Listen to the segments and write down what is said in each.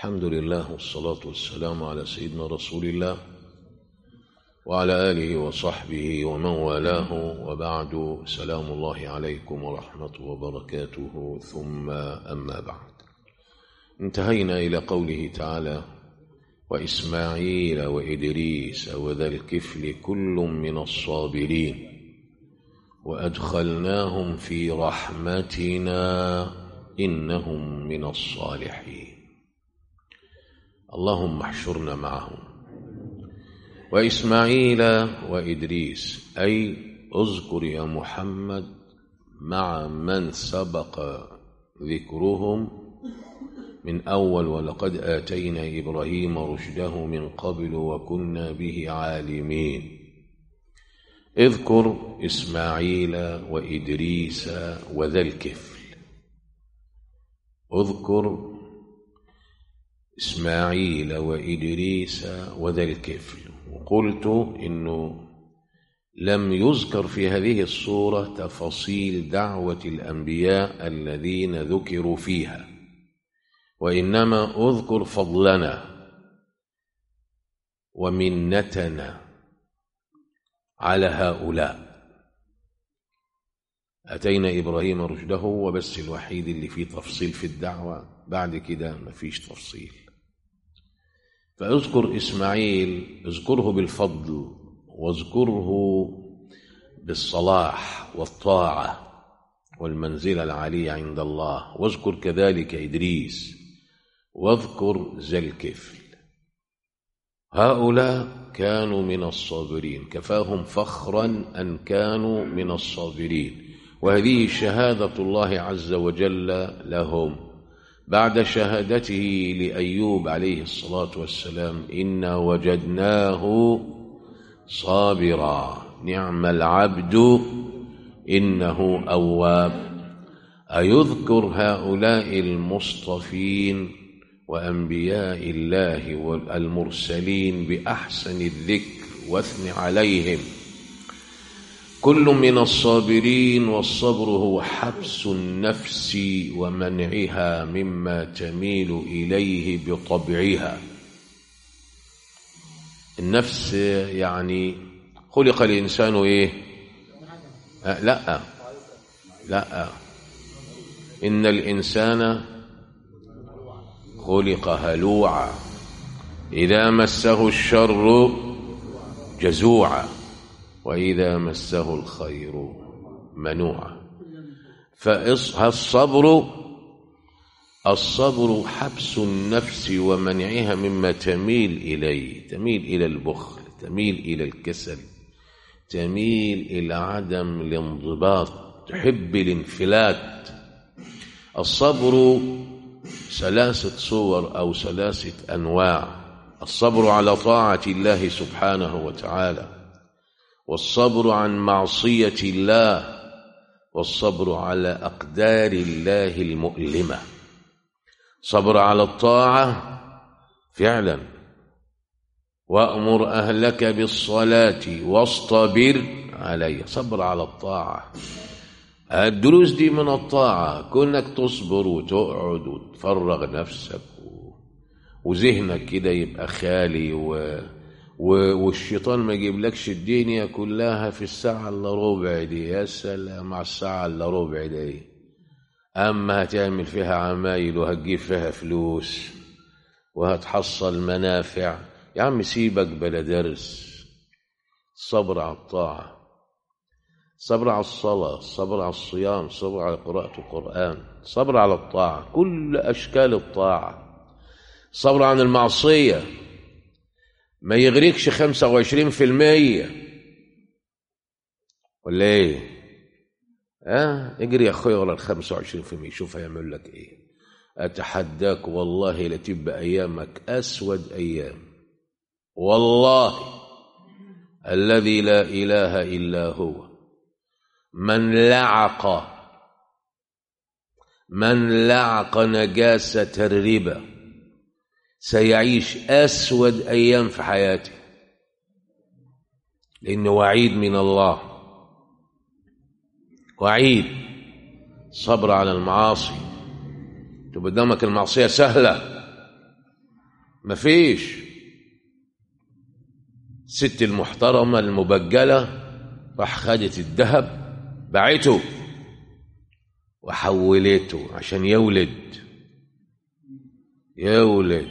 الحمد لله والصلاة والسلام على سيدنا رسول الله وعلى آله وصحبه ومن والاه وبعد سلام الله عليكم ورحمة وبركاته ثم أما بعد انتهينا إلى قوله تعالى وإسماعيل وإدريس وذا الكفل كل من الصابرين وأدخلناهم في رحمتنا إنهم من الصالحين اللهم احشرنا معهم وإسماعيل وإدريس أي اذكر يا محمد مع من سبق ذكرهم من أول ولقد آتينا إبراهيم رشده من قبل وكنا به عالمين اذكر إسماعيل وإدريس وذا الكفل اذكر إسماعيل وإدريس وذا الكفل وقلت إنه لم يذكر في هذه الصورة تفاصيل دعوة الأنبياء الذين ذكروا فيها وإنما أذكر فضلنا ومنتنا على هؤلاء أتينا إبراهيم رشده وبس الوحيد اللي فيه تفصيل في الدعوة بعد كده مفيش تفصيل فاذكر إسماعيل اذكره بالفضل واذكره بالصلاح والطاعة والمنزلة العالية عند الله واذكر كذلك إدريس واذكر ذا الكفل هؤلاء كانوا من الصابرين كفاهم فخرا أن كانوا من الصابرين وهذه شهادة الله عز وجل لهم بعد شهادته لأيوب عليه الصلاة والسلام إنا وجدناه صابرا نعم العبد إنه أواب أيذكر هؤلاء المصطفين وأنبياء الله والمرسلين بأحسن الذكر واثن عليهم كل من الصابرين والصبر هو حبس النفس ومنعها مما تميل إليه بطبعها النفس يعني خلق الإنسان إيه أه لا لا إن الإنسان خلق هلوعا إذا مسه الشر جزوعا وإذا مسه الخير منوعا فالصبر الصبر حبس النفس ومنعها مما تميل إليه تميل إلى البخل تميل إلى الكسل تميل إلى عدم الانضباط تحب الانفلات الصبر ثلاثة صور أو ثلاثة أنواع الصبر على طاعة الله سبحانه وتعالى والصبر عن معصية الله والصبر على أقدار الله المؤلمة صبر على الطاعة فعلا وأمر أهلك بالصلاة واصطبر عليها صبر على الطاعة الدروس دي من الطاعة كونك تصبر وتقعد وتفرغ نفسك و... وذهنك كده يبقى خالي و... و... والشيطان ما يجيبلكش الدنيا كلها في الساعة إلا ربع دي يا سلام مع الساعة إلا ربع دي أما هتعمل فيها عمايل وهتجيب فيها فلوس وهتحصل منافع يا عم سيبك بلا درس صبر على الطاعة صبر على الصلاة صبر على الصيام صبر على قراءة القرآن صبر على الطاعة كل أشكال الطاعة صبر عن المعصية ما يغريكش خمسة وعشرين في المية ولا ايه اه اجري يا اخويا ورا الخمسة وعشرين في المية شوف هيعمل لك ايه اتحداك والله لتبقى ايامك اسود ايام والله الذي لا اله الا هو من لعق من لعق نجاسة الربا سيعيش أسود أيام في حياته لأنه وعيد من الله وعيد صبر على المعاصي تبقى قدامك المعصية سهلة مفيش ست المحترمة المبجلة راح خدت الذهب باعته وحولته عشان يولد يولد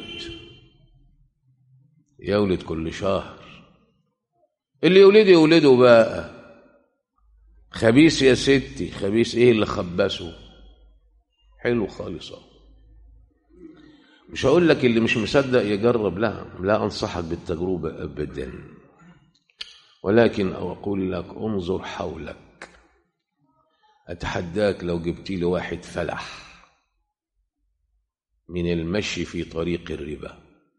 يولد كل شهر اللي يولد يولده بقى خبيث يا ستي خبيث ايه اللي خبسه حلو خالص أهو. مش هقول لك اللي مش مصدق يجرب لا لا انصحك بالتجربه ابدا ولكن اقول لك انظر حولك اتحداك لو جبت لي واحد فلح من المشي في طريق الربا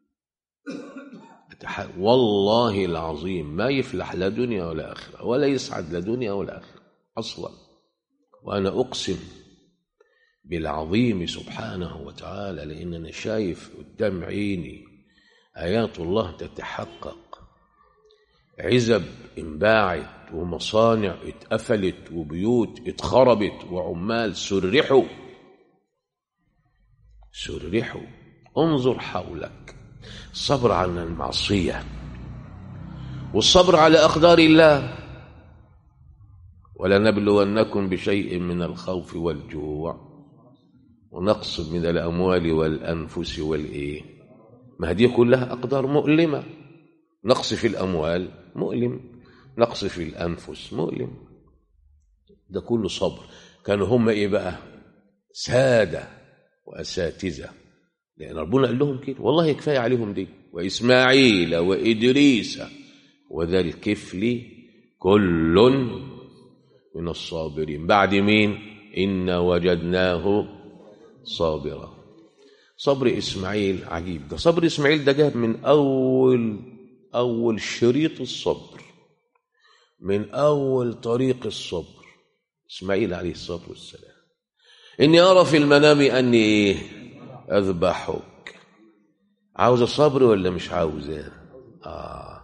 أتح... والله العظيم ما يفلح لا دنيا ولا اخره ولا يسعد لا دنيا ولا اخره اصلا وانا اقسم بالعظيم سبحانه وتعالى لان انا شايف قدام عيني ايات الله تتحقق عزب انباعت ومصانع اتقفلت وبيوت اتخربت وعمال سرحوا سرحوا انظر حولك الصبر عن المعصيه والصبر على اقدار الله ولنبلونكم بشيء من الخوف والجوع ونقص من الأموال والأنفس والإيه ما هذه كلها أقدار مؤلمة نقص في الأموال مؤلم نقص في الأنفس مؤلم ده كله صبر كانوا هم إيه بقى سادة وأساتذة لأن ربنا قال لهم كده والله كفاية عليهم دي وإسماعيل وإدريس وذا الكفل كل من الصابرين بعد مين إنا وجدناه صابرا صبر إسماعيل عجيب ده صبر إسماعيل ده جاب من أول أول شريط الصبر من أول طريق الصبر إسماعيل عليه الصلاة والسلام إني أرى في المنام أني إيه أذبحك عاوز صبر ولا مش عاوزة آه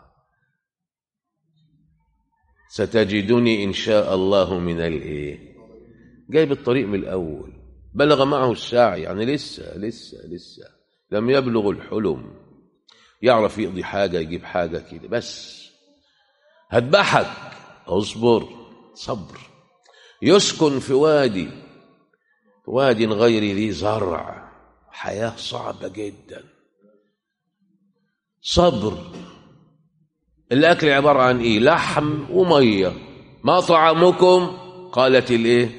ستجدني إن شاء الله من الإيه جايب الطريق من الأول بلغ معه الساعي يعني لسه لسه لسه لم يبلغ الحلم يعرف يقضي حاجة يجيب حاجة كده بس هذبحك اصبر صبر يسكن في وادي في واد غير ذي زرع حياة صعبة جدا صبر الأكل عبارة عن إيه لحم ومية ما طعامكم قالت الإيه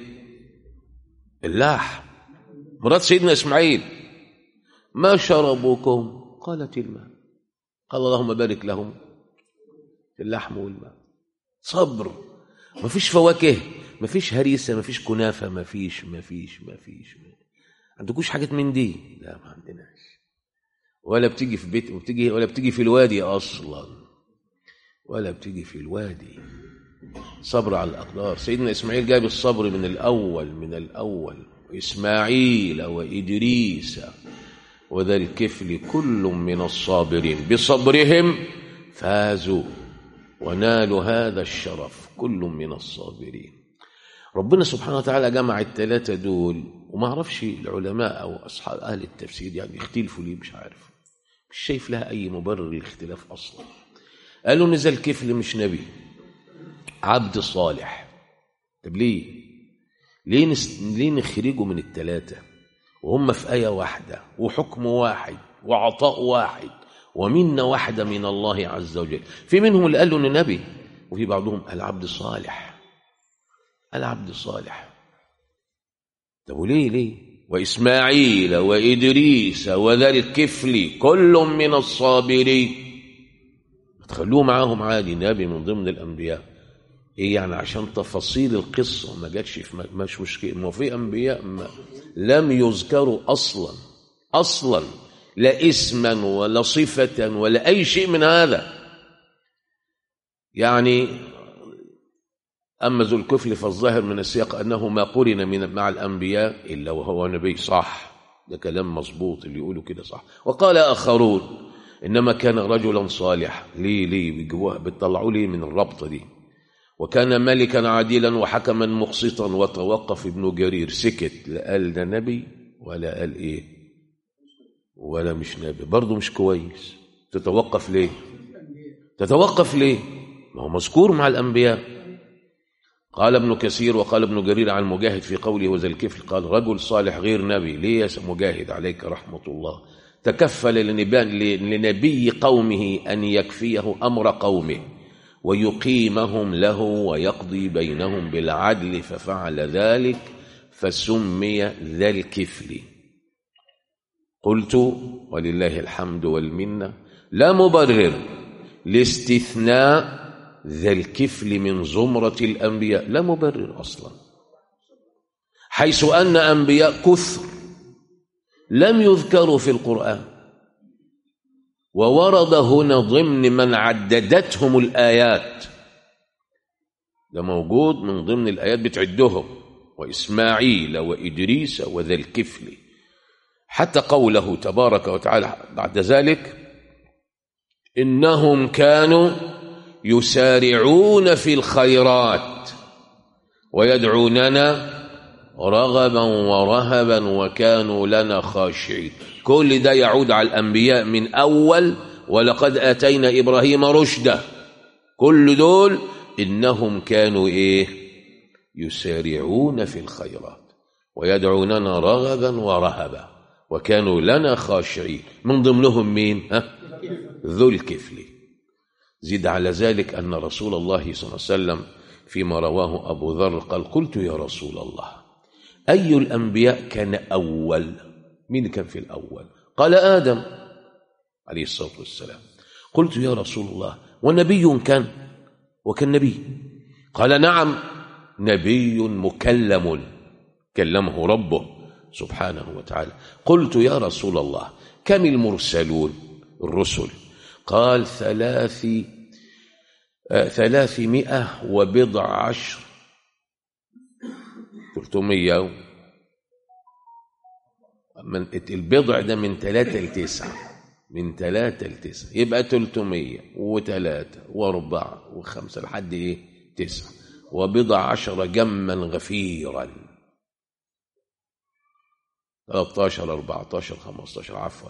اللحم مرات سيدنا إسماعيل ما شربكم قالت الماء قال اللهم بارك لهم في اللحم والماء صبر ما فيش فواكه ما فيش هريسة ما فيش كنافة ما فيش ما فيش ما فيش ما عندكوش حاجة من دي لا ما عندناش ولا بتيجي في بيت وبتيجي ولا بتيجي في الوادي أصلا ولا بتيجي في الوادي صبر على الأقدار سيدنا إسماعيل جاب الصبر من الأول من الأول إسماعيل وإدريس وذا الكفل كل من الصابرين بصبرهم فازوا ونالوا هذا الشرف كل من الصابرين ربنا سبحانه وتعالى جمع الثلاثة دول وما اعرفش العلماء أو أصحاب أهل التفسير يعني يختلفوا ليه مش عارف مش شايف لها أي مبرر للاختلاف أصلا قالوا إن ذا الكفل مش نبي عبد صالح طب ليه ليه, نس... ليه نخرجه من الثلاثة وهم في آية واحدة وحكم واحد وعطاء واحد ومنة واحدة من الله عز وجل في منهم اللي قالوا إنه نبي وفي بعضهم العبد صالح العبد صالح طب وليه ليه وإسماعيل وإدريس وذا الكفل كل من الصابرين تخلوه معاهم عادي نبي من ضمن الأنبياء ايه يعني عشان تفاصيل القصه ما جاتش في مش مشكله ما في انبياء ما لم يذكروا اصلا اصلا لا اسما ولا صفه ولا اي شيء من هذا يعني اما ذو الكفل فالظاهر من السياق انه ما قرن من مع الانبياء الا وهو نبي صح ده كلام مظبوط اللي يقولوا كده صح وقال اخرون انما كان رجلا صالحا ليه ليه بيجيبوها بتطلعوا ليه من الربطه دي وكان ملكا عادلا وحكما مقسطا وتوقف ابن جرير سكت لا قال ده نبي ولا قال ايه ولا مش نبي برضه مش كويس تتوقف ليه تتوقف ليه ما هو مذكور مع الأنبياء قال ابن كثير وقال ابن جرير عن مجاهد في قوله وذا الكفل قال رجل صالح غير نبي ليه يا مجاهد عليك رحمة الله تكفل لنبي قومه أن يكفيه أمر قومه ويقيمهم له ويقضي بينهم بالعدل ففعل ذلك فسمي ذا الكفل قلت ولله الحمد والمنة لا مبرر لاستثناء ذا الكفل من زمرة الأنبياء لا مبرر أصلا حيث أن أنبياء كثر لم يذكروا في القرآن وورد هنا ضمن من عددتهم الآيات ده موجود من ضمن الآيات بتعدهم وإسماعيل وإدريس وذا الكفل حتى قوله تبارك وتعالى بعد ذلك إنهم كانوا يسارعون في الخيرات ويدعوننا رغبا ورهبا وكانوا لنا خاشعين كل ده يعود على الأنبياء من أول ولقد آتينا إبراهيم رشده كل دول إنهم كانوا إيه يسارعون في الخيرات ويدعوننا رغبا ورهبا وكانوا لنا خاشعين من ضمنهم مين ها؟ ذو الكفل زد على ذلك أن رسول الله صلى الله عليه وسلم فيما رواه أبو ذر قال قلت يا رسول الله أي الأنبياء كان أول مين كان في الأول قال آدم عليه الصلاة والسلام قلت يا رسول الله ونبي كان وكان نبي قال نعم نبي مكلم كلمه ربه سبحانه وتعالى قلت يا رسول الله كم المرسلون الرسل قال ثلاث آه ثلاثمائة وبضع عشر ثلاثمية من البضع ده من ثلاثة لتسعة من ثلاثة لتسعة يبقى ثلاثمية وثلاثة وأربعة وخمسة لحد إيه تسعة وبضع عشر جما غفيرا 13 14 15 عفوا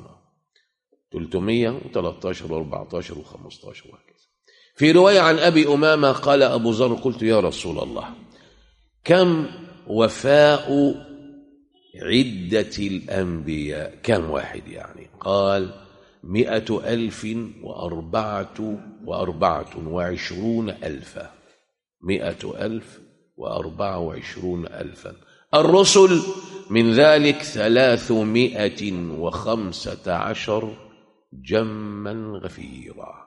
313 و14 و15 وهكذا في رواية عن أبي أمامة قال أبو ذر قلت يا رسول الله كم وفاء عدة الأنبياء كم واحد يعني قال مئة ألف وأربعة وأربعة وعشرون ألفا مئة ألف وأربعة وعشرون ألفا الرسل من ذلك ثلاثمائة وخمسة عشر جما غفيرا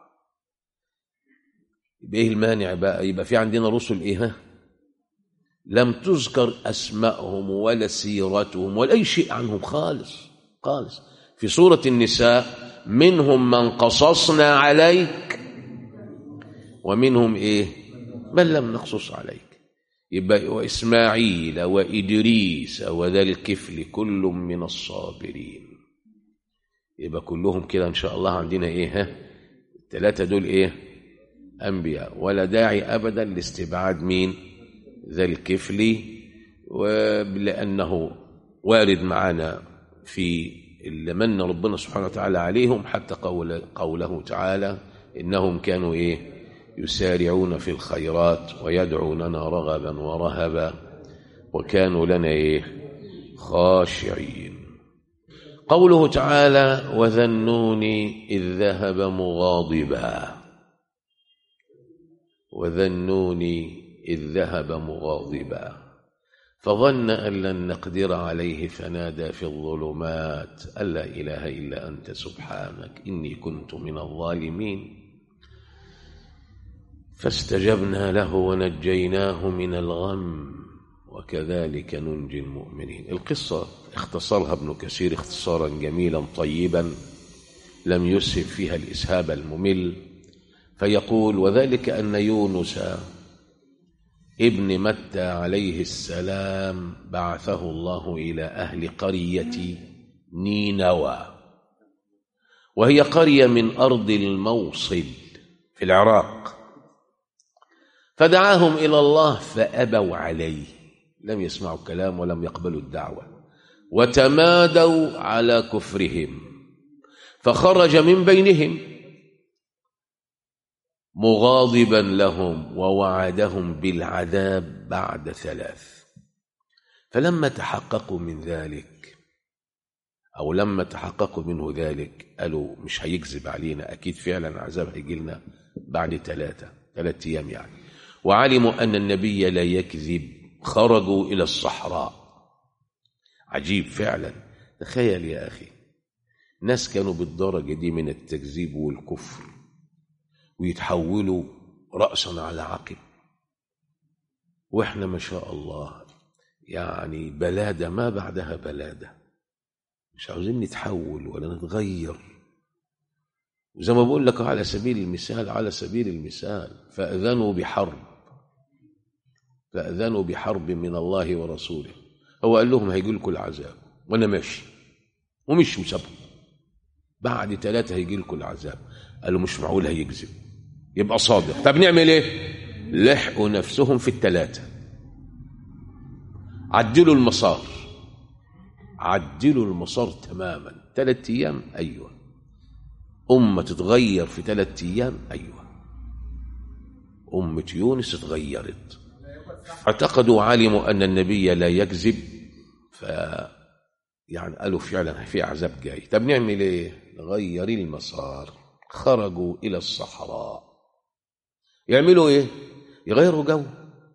يبقى ايه المانع بقى يبقى في عندنا رسل ايه ها لم تذكر اسماءهم ولا سيرتهم ولا اي شيء عنهم خالص خالص في سوره النساء منهم من قصصنا عليك ومنهم ايه من لم نقصص عليك يبقى واسماعيل وادريس وذا الكفل كل من الصابرين يبقى كلهم كده ان شاء الله عندنا ايه ها الثلاثه دول ايه انبياء ولا داعي ابدا لاستبعاد مين ذا الكفل ولانه وارد معنا في اللي من ربنا سبحانه وتعالى عليهم حتى قول قوله تعالى انهم كانوا ايه يسارعون في الخيرات ويدعوننا رغبا ورهبا وكانوا لنا ايه خاشعين قوله تعالى وذا النون إذ ذهب مغاضبا وذا النون إذ ذهب مغاضبا فظن أن لن نقدر عليه فنادى في الظلمات أن لا إله إلا أنت سبحانك إني كنت من الظالمين فاستجبنا له ونجيناه من الغم وكذلك ننجي المؤمنين القصة اختصرها ابن كثير اختصارا جميلا طيبا لم يسهب فيها الإسهاب الممل فيقول وذلك أن يونس ابن متى عليه السلام بعثه الله إلى أهل قرية نينوى وهي قرية من أرض الموصل في العراق فدعاهم إلى الله فأبوا عليه لم يسمعوا الكلام ولم يقبلوا الدعوة وتمادوا على كفرهم فخرج من بينهم مغاضبا لهم ووعدهم بالعذاب بعد ثلاث فلما تحققوا من ذلك أو لما تحققوا منه ذلك قالوا مش هيكذب علينا أكيد فعلا عذاب هيجي لنا بعد ثلاثة ثلاثة أيام يعني وعلموا أن النبي لا يكذب خرجوا إلى الصحراء عجيب فعلا تخيل يا أخي ناس كانوا بالدرجة دي من التكذيب والكفر ويتحولوا رأسا على عقب وإحنا ما شاء الله يعني بلادة ما بعدها بلادة مش عاوزين نتحول ولا نتغير وزي ما بقول لك على سبيل المثال على سبيل المثال فأذنوا بحرب فأذنوا بحرب من الله ورسوله هو قال لهم هيجي لكم العذاب وأنا ماشي ومش مسابهم بعد ثلاثة هيجي لكم العذاب قالوا مش معقول هيكذب يبقى صادق طب نعمل ايه لحقوا نفسهم في الثلاثة عدلوا المسار عدلوا المسار تماما ثلاث ايام ايوه امه تتغير في ثلاث ايام ايوه امه يونس اتغيرت اعتقدوا وعلموا ان النبي لا يكذب ف يعني قالوا فعلا في عذاب جاي طب نعمل ايه نغير المسار خرجوا الى الصحراء يعملوا ايه يغيروا جو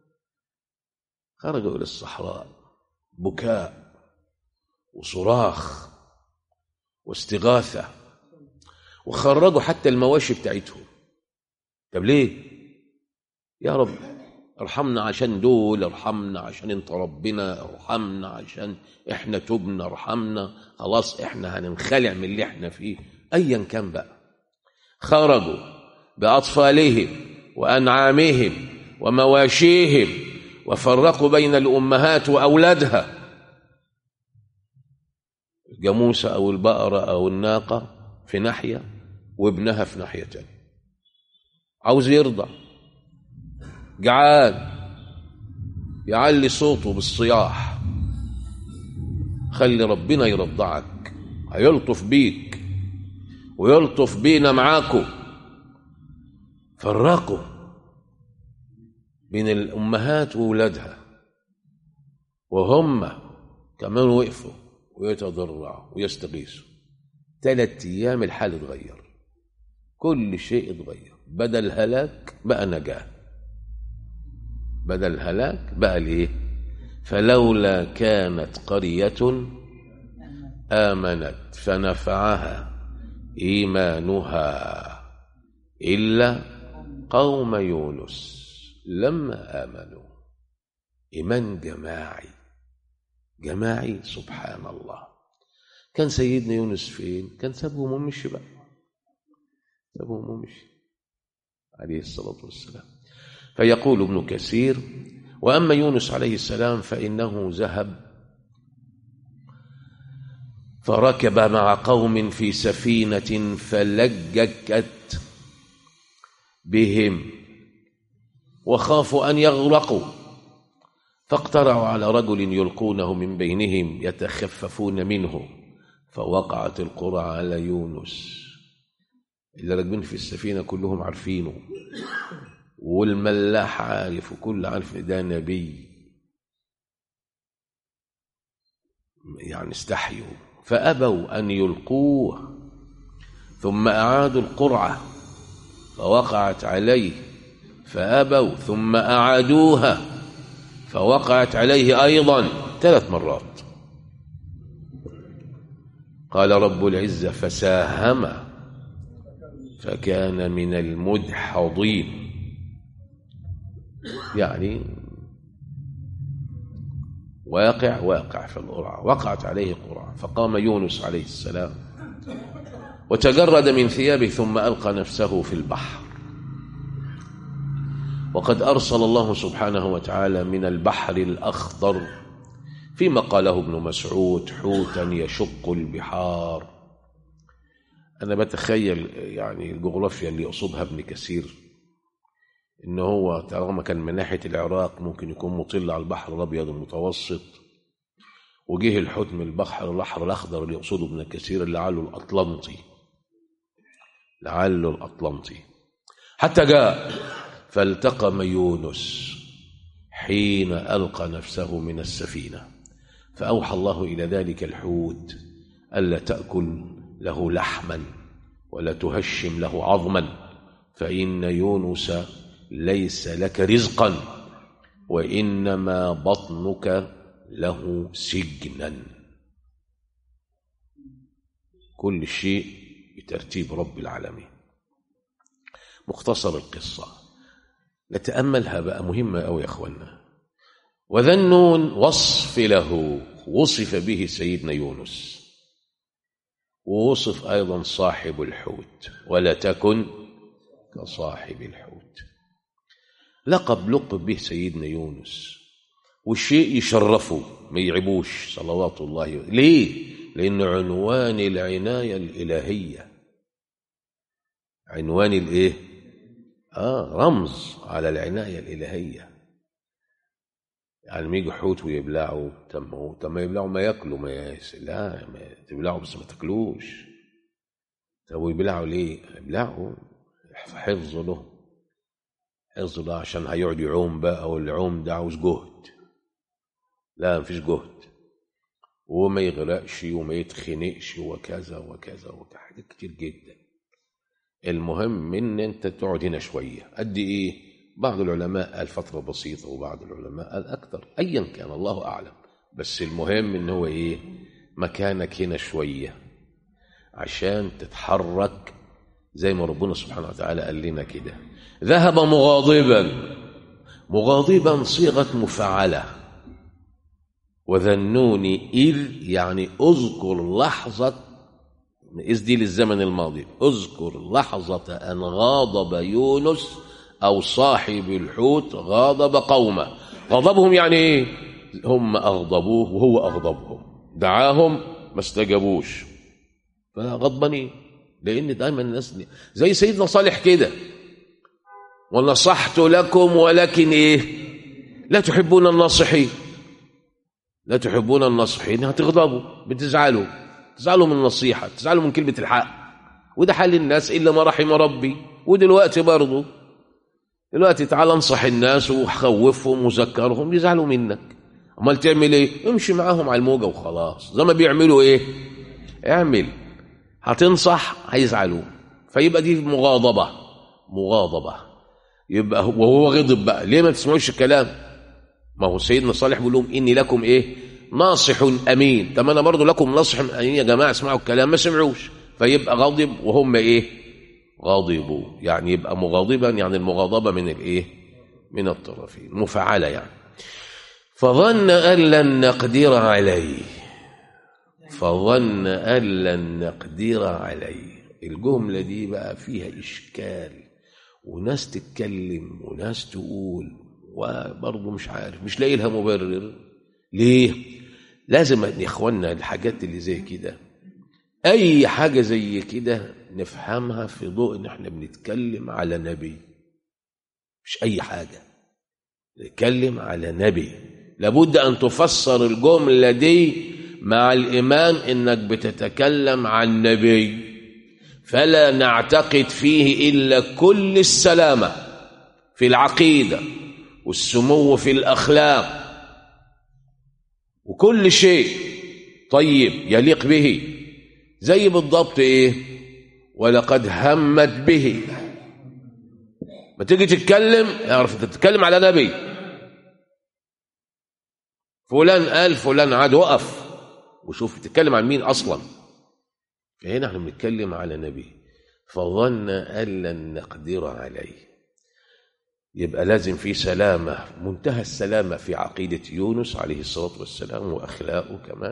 خرجوا الى الصحراء بكاء وصراخ واستغاثة وخرجوا حتى المواشي بتاعتهم طب ليه يا رب ارحمنا عشان دول ارحمنا عشان انت ربنا ارحمنا عشان احنا تبنا ارحمنا خلاص احنا هننخلع من اللي احنا فيه ايا كان بقى خرجوا باطفالهم وانعامهم ومواشيهم وفرقوا بين الامهات واولادها الجاموسة أو البقرة أو الناقة في ناحية وابنها في ناحية تانية عاوز يرضع جعان يعلي صوته بالصياح خلي ربنا يرضعك هيلطف بيك ويلطف بينا معاكم فرقوا بين الأمهات وولادها وهم كمان وقفوا ويتضرعوا ويستغيثوا ثلاث ايام الحال اتغير كل شيء اتغير بدل هلاك بقى نجاه بدل هلاك بقى الايه فلولا كانت قريه امنت فنفعها ايمانها الا قوم يونس لما امنوا ايمان جماعي جماعي سبحان الله كان سيدنا يونس فين كان سابهم ومشي بقى سابهم ومشي عليه الصلاة والسلام فيقول ابن كثير وأما يونس عليه السلام فإنه ذهب فركب مع قوم في سفينة فلجكت بهم وخافوا أن يغرقوا فاقترعوا على رجل يلقونه من بينهم يتخففون منه فوقعت القرى على يونس اللي راكبين في السفينة كلهم عارفينه والملاح عارف وكل عارف ده نبي يعني استحيوا فأبوا أن يلقوه ثم أعادوا القرعة فوقعت عليه فأبوا ثم أعادوها فوقعت عليه أيضا ثلاث مرات قال رب العزة فساهم فكان من المدحضين يعني واقع واقع في القرعة وقعت عليه قرعة فقام يونس عليه السلام وتجرد من ثيابه ثم ألقى نفسه في البحر وقد أرسل الله سبحانه وتعالى من البحر الأخضر فيما قاله ابن مسعود حوتا يشق البحار أنا بتخيل يعني الجغرافيا اللي يقصدها ابن كثير إن هو طالما كان من ناحية العراق ممكن يكون مطل على البحر الأبيض المتوسط وجه الحوت من البحر الأحمر الأخضر اللي يقصده ابن كثير اللي عاله الأطلنطي لعله الأطلنطي حتى جاء فالتقم يونس حين ألقى نفسه من السفينة فأوحى الله إلى ذلك الحوت ألا تأكل له لحما ولا تهشم له عظما فإن يونس ليس لك رزقا وإنما بطنك له سجنا كل شيء بترتيب رب العالمين مختصر القصة نتأملها بقى مهمة أوي يا أخوانا وذنون وصف له وصف به سيدنا يونس ووصف أيضا صاحب الحوت ولا تكن كصاحب الحوت لقب لقب به سيدنا يونس والشيء يشرفه ما يعبوش صلوات الله ليه لأن عنوان العناية الإلهية عنوان الإيه آه رمز على العناية الإلهية يعني ما يجي حوت ويبلعوا طب طب ما يبلعوا ما ياكلوا ما ياس لا ما تبلعوا بس ما تاكلوش طب ويبلعوا ليه؟ يبلعوا حفظ له حفظ له عشان هيقعد يعوم بقى والعوم ده عاوز جهد لا مفيش جهد وما يغرقش وما يتخنقش وكذا وكذا وكذا حاجات كتير جدا المهم ان انت تقعد هنا شويه قد ايه بعض العلماء قال فتره بسيطه وبعض العلماء قال اكتر ايا كان الله اعلم بس المهم ان هو ايه مكانك هنا شويه عشان تتحرك زي ما ربنا سبحانه وتعالى قال لنا كده ذهب مغاضبا مغاضبا صيغه مفعله وذنوني إذ يعني أذكر لحظة إذ دي للزمن الماضي أذكر لحظة أن غاضب يونس أو صاحب الحوت غاضب قومه غضبهم يعني إيه هم أغضبوه وهو أغضبهم دعاهم ما استجابوش فغضبني لأن دايما الناس دي زي سيدنا صالح كده ونصحت لكم ولكن إيه لا تحبون الناصحين لا تحبون الناصحين هتغضبوا بتزعلوا تزعلوا من النصيحة تزعلوا من كلمة الحق وده حال الناس إلا ما رحم ربي ودلوقتي برضه دلوقتي تعال انصح الناس وخوفهم وذكرهم يزعلوا منك امال تعمل ايه امشي معاهم على الموجه وخلاص زي ما بيعملوا ايه اعمل هتنصح هيزعلوا فيبقى دي مغاضبه مغاضبه يبقى وهو غضب بقى ليه ما تسمعوش الكلام ما هو سيدنا صالح بيقول لهم اني لكم ايه ناصح امين طب انا برضو لكم ناصح امين يا جماعه اسمعوا الكلام ما سمعوش فيبقى غاضب وهم ايه غاضبوا يعني يبقى مغاضبا يعني المغاضبه من الايه من الطرفين مفعله يعني فظن ان لن نقدر عليه فظن ان لن نقدر عليه الجمله دي بقى فيها اشكال وناس تتكلم وناس تقول وبرضه مش عارف مش لاقي لها مبرر ليه لازم يا اخوانا الحاجات اللي زي كده اي حاجه زي كده نفهمها في ضوء ان احنا بنتكلم على نبي مش اي حاجه نتكلم على نبي لابد ان تفسر الجمله دي مع الايمان انك بتتكلم عن نبي فلا نعتقد فيه الا كل السلامه في العقيده والسمو في الاخلاق وكل شيء طيب يليق به زي بالضبط ايه ولقد همت به ما تيجي تتكلم اعرف انت تتكلم على نبي فلان قال فلان عاد وقف وشوف تتكلم عن مين اصلا فهنا احنا بنتكلم على نبي فظن ان لن نقدر عليه يبقى لازم في سلامه منتهى السلامه في عقيده يونس عليه الصلاه والسلام واخلاقه كمان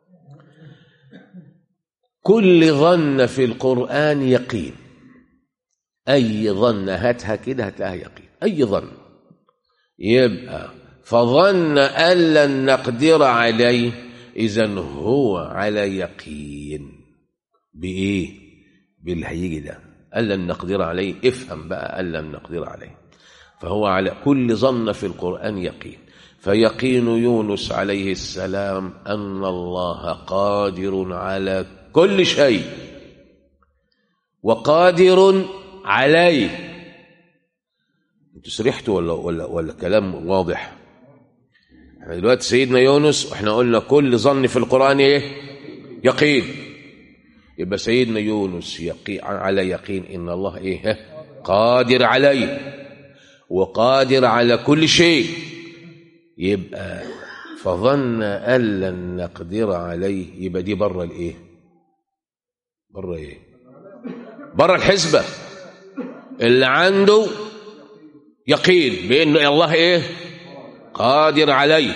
كل ظن في القرآن يقين أي ظن هاتها كده هتلاقيها يقين أي ظن يبقى فظن أن لن نقدر عليه إذا هو على يقين بإيه؟ باللي هيجي ده أن لن نقدر عليه افهم بقى أن لن نقدر عليه فهو على كل ظن في القرآن يقين فيقين يونس عليه السلام أن الله قادر على كل شيء وقادر عليه انتوا سرحتوا ولا ولا ولا كلام واضح احنا دلوقتي سيدنا يونس احنا قلنا كل ظن في القرآن ايه يقين يبقى سيدنا يونس يقي على يقين ان الله ايه قادر عليه وقادر على كل شيء يبقى فظن ان لن نقدر عليه يبقى دي بره الايه بره ايه بره الحسبه اللي عنده يقين بان الله ايه قادر عليه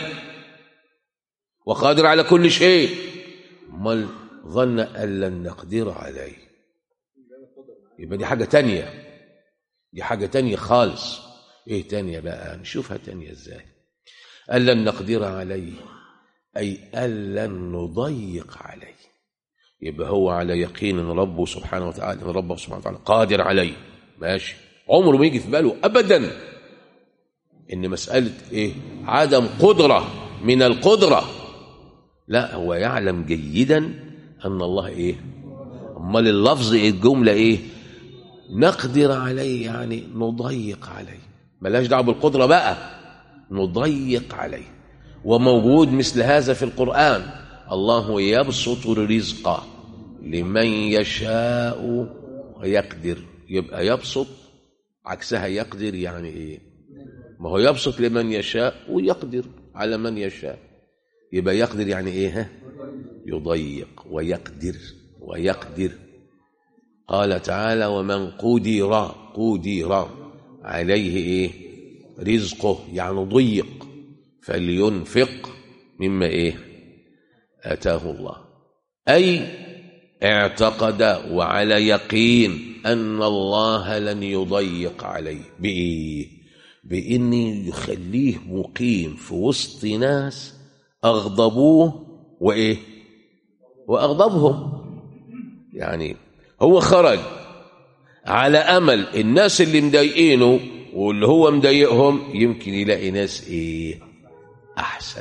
وقادر على كل شيء امال ظن ان لن نقدر عليه يبقى دي حاجه تانية دي حاجه تانية خالص ايه تانية بقى نشوفها تانية ازاي ان لن نقدر عليه اي ان لن نضيق عليه يبقى هو على يقين ان ربه سبحانه وتعالى ان ربه سبحانه وتعالى قادر عليه ماشي عمره ما يجي في باله ابدا ان مساله ايه عدم قدره من القدره لا هو يعلم جيدا ان الله ايه امال اللفظ إيه الجمله ايه نقدر عليه يعني نضيق عليه ملاش دعوه بالقدره بقى نضيق عليه وموجود مثل هذا في القران الله يبسط الرزق لمن يشاء ويقدر يبقى يبسط عكسها يقدر يعني ايه ما هو يبسط لمن يشاء ويقدر على من يشاء يبقى يقدر يعني ايه ها يضيق ويقدر ويقدر قال تعالى ومن قدر قدر عليه ايه رزقه يعني ضيق فلينفق مما ايه اتاه الله اي اعتقد وعلى يقين ان الله لن يضيق عليه بايه بان يخليه مقيم في وسط ناس اغضبوه وايه واغضبهم يعني هو خرج على امل الناس اللي مضايقينه واللي هو مضايقهم يمكن يلاقي ناس ايه احسن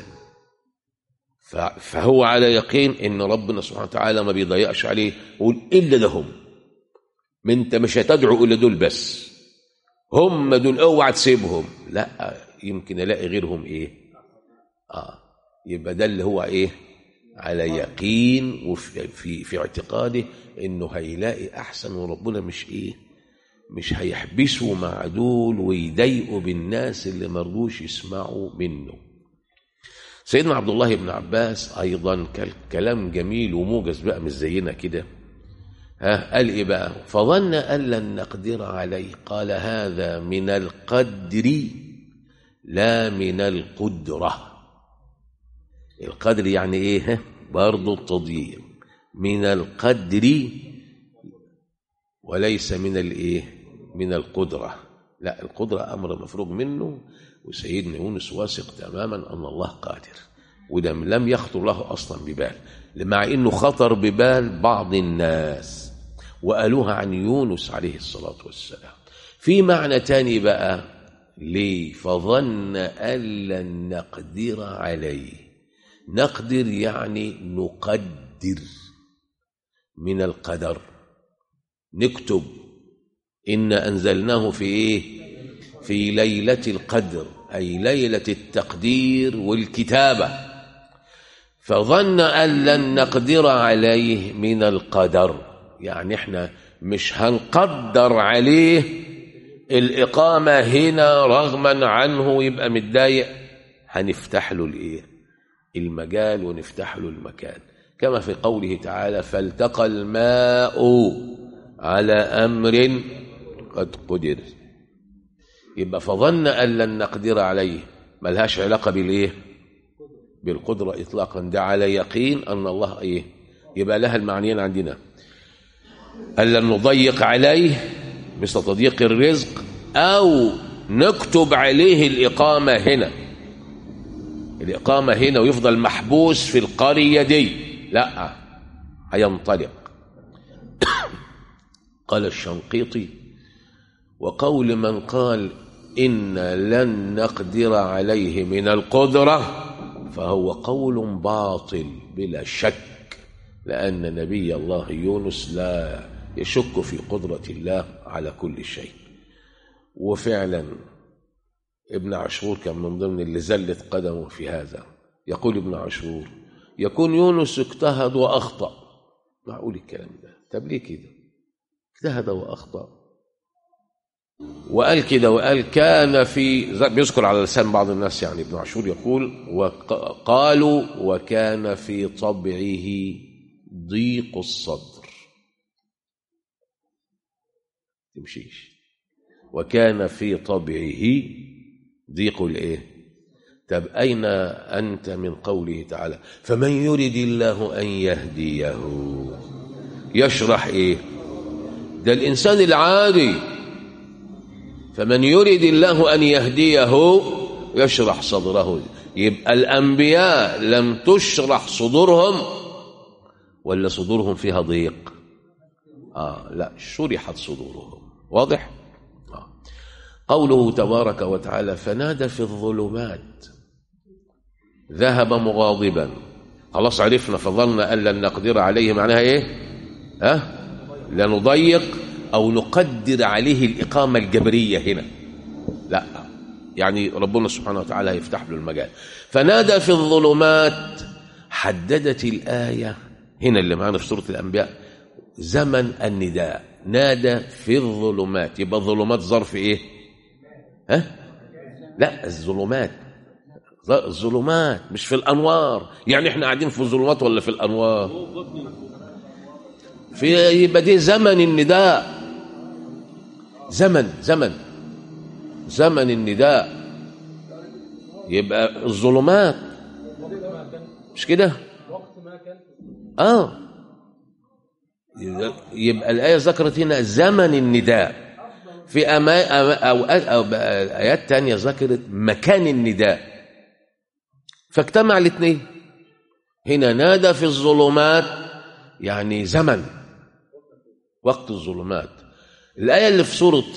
فهو على يقين ان ربنا سبحانه وتعالى ما بيضيقش عليه يقول الا لهم ما انت مش هتدعو الا دول بس هم دول اوعى تسيبهم لا يمكن الاقي غيرهم ايه اه يبقى ده اللي هو ايه على يقين وفي في, في اعتقاده انه هيلاقي احسن وربنا مش ايه مش هيحبسوا مع دول ويضايقوا بالناس اللي مرضوش يسمعوا منه سيدنا عبد الله بن عباس ايضا كلام جميل وموجز بقى مش زينا كده ها قال ايه بقى فظن ان لن نقدر عليه قال هذا من القدر لا من القدره القدر يعني ايه برضه التضييق من القدر وليس من الايه من القدره لا القدره امر مفروغ منه وسيدنا يونس واثق تماما ان الله قادر وده لم يخطر له اصلا ببال مع انه خطر ببال بعض الناس وقالوها عن يونس عليه الصلاه والسلام في معنى تاني بقى ليه فظن ان لن نقدر عليه نقدر يعني نقدر من القدر نكتب إن أنزلناه في إيه في ليلة القدر أي ليلة التقدير والكتابة فظن أن لن نقدر عليه من القدر يعني احنا مش هنقدر عليه الإقامة هنا رغما عنه يبقى متضايق هنفتح له الإيه المجال ونفتح له المكان كما في قوله تعالى فالتقى الماء على أمر قد قدر يبقى فظن أن لن نقدر عليه ملهاش علاقة بالإيه بالقدرة إطلاقا ده على يقين أن الله إيه يبقى لها المعنيين عندنا أن لن نضيق عليه مثل تضييق الرزق أو نكتب عليه الإقامة هنا الإقامة هنا ويفضل محبوس في القرية دي لا هينطلق قال الشنقيطي وقول من قال إن لن نقدر عليه من القدرة فهو قول باطل بلا شك لأن نبي الله يونس لا يشك في قدرة الله على كل شيء وفعلا ابن عاشور كان من ضمن اللي زلت قدمه في هذا يقول ابن عاشور يكون يونس اجتهد وأخطأ معقول الكلام ده طب ليه كده اجتهد وأخطأ وقال كده وقال كان في بيذكر على لسان بعض الناس يعني ابن عاشور يقول وقالوا وكان في طبعه ضيق الصدر تمشيش وكان في طبعه ضيق الايه طب اين انت من قوله تعالى فمن يرد الله ان يهديه يشرح ايه ده الانسان العادي فمن يرد الله ان يهديه يشرح صدره يبقى الانبياء لم تشرح صدورهم ولا صدورهم فيها ضيق اه لا شرحت صدورهم واضح آه. قوله تبارك وتعالى فنادى في الظلمات ذهب مغاضبا خلاص عرفنا فظلنا ان لن نقدر عليه معناها ايه ها أه؟ لا نضيق او نقدر عليه الاقامه الجبريه هنا لا يعني ربنا سبحانه وتعالى هيفتح له المجال فنادى في الظلمات حددت الايه هنا اللي معانا في سوره الانبياء زمن النداء نادى في الظلمات يبقى الظلمات ظرف ايه ها لا الظلمات الظلمات مش في الانوار يعني احنا قاعدين في الظلمات ولا في الانوار في يبقى دي زمن النداء زمن زمن زمن النداء يبقى الظلمات مش كده اه يبقى الآية ذكرت هنا زمن النداء في أما أوقات أو آيات تانية ذكرت مكان النداء فاجتمع الاثنين هنا نادى في الظلمات يعني زمن وقت الظلمات الآية اللي في سورة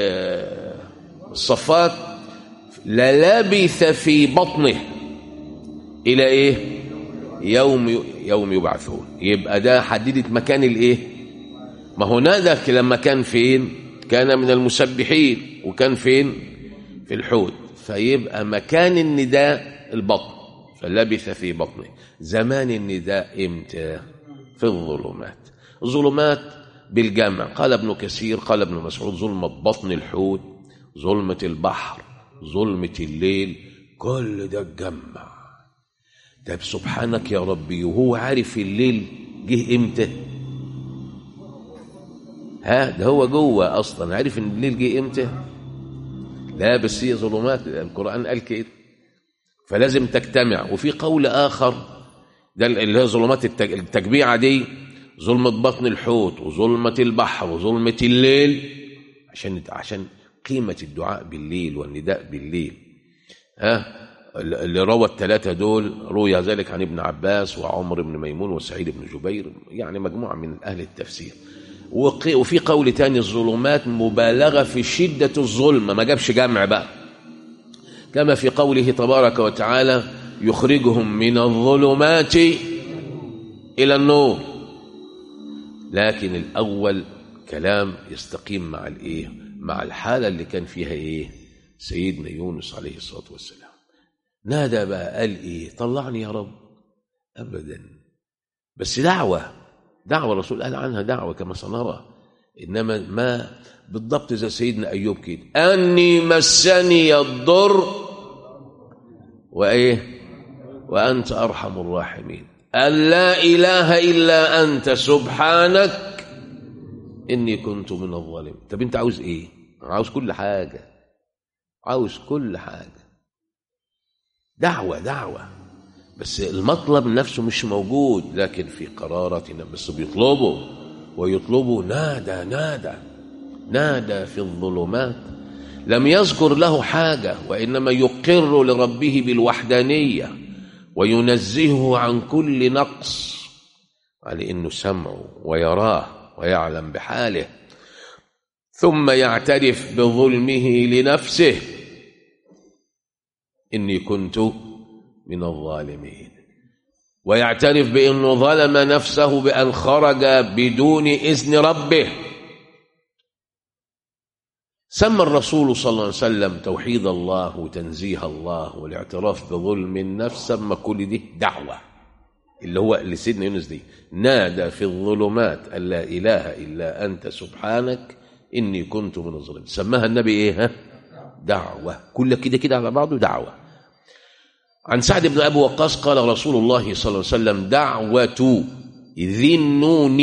الصفات للبث في بطنه إلى إيه يوم يوم يبعثون يبقى ده حددت مكان الايه ما هو نادى لما كان فين كان من المسبحين وكان فين في الحوت فيبقى مكان النداء البطن فلبث في بطنه زمان النداء امتى في الظلمات الظلمات بالجمع قال ابن كثير قال ابن مسعود ظلمة بطن الحوت ظلمة البحر ظلمة الليل كل ده اتجمع طب سبحانك يا ربي وهو عارف الليل جه امتى ها ده هو جوه اصلا عارف ان الليل جه امتى لا بس هي ظلمات القران قال كده فلازم تجتمع وفي قول اخر ده اللي هي ظلمات التجميعه دي ظلمه بطن الحوت وظلمه البحر وظلمه الليل عشان عشان قيمه الدعاء بالليل والنداء بالليل ها اللي روى الثلاثة دول روي ذلك عن ابن عباس وعمر بن ميمون وسعيد بن جبير يعني مجموعة من أهل التفسير وفي قول تاني الظلمات مبالغة في شدة الظلم ما جابش جمع بقى كما في قوله تبارك وتعالى يخرجهم من الظلمات إلى النور لكن الأول كلام يستقيم مع الإيه مع الحالة اللي كان فيها إيه سيدنا يونس عليه الصلاة والسلام نادى بقى قال ايه طلعني يا رب ابدا بس دعوه دعوه الرسول قال عنها دعوه كما سنرى انما ما بالضبط زي سيدنا ايوب كده اني مسني الضر وايه وانت ارحم الراحمين ان لا اله الا انت سبحانك اني كنت من الظالمين طب انت عاوز ايه عاوز كل حاجه عاوز كل حاجه دعوة دعوة بس المطلب نفسه مش موجود لكن في قرارة بس بيطلبوا ويطلبوا نادى نادى نادى في الظلمات لم يذكر له حاجة وإنما يقر لربه بالوحدانية وينزهه عن كل نقص على إنه سمعه ويراه ويعلم بحاله ثم يعترف بظلمه لنفسه إني كنت من الظالمين ويعترف بأنه ظلم نفسه بأن خرج بدون إذن ربه سمى الرسول صلى الله عليه وسلم توحيد الله وتنزيه الله والاعتراف بظلم النفس سمى كل دي دعوة اللي هو اللي سيدنا يونس دي نادى في الظلمات أن لا إله إلا أنت سبحانك إني كنت من الظالمين سماها النبي إيه ها دعوة كل كده كده على بعضه دعوة عن سعد بن أبي وقاص قال رسول الله صلى الله عليه وسلم دعوة ذي النون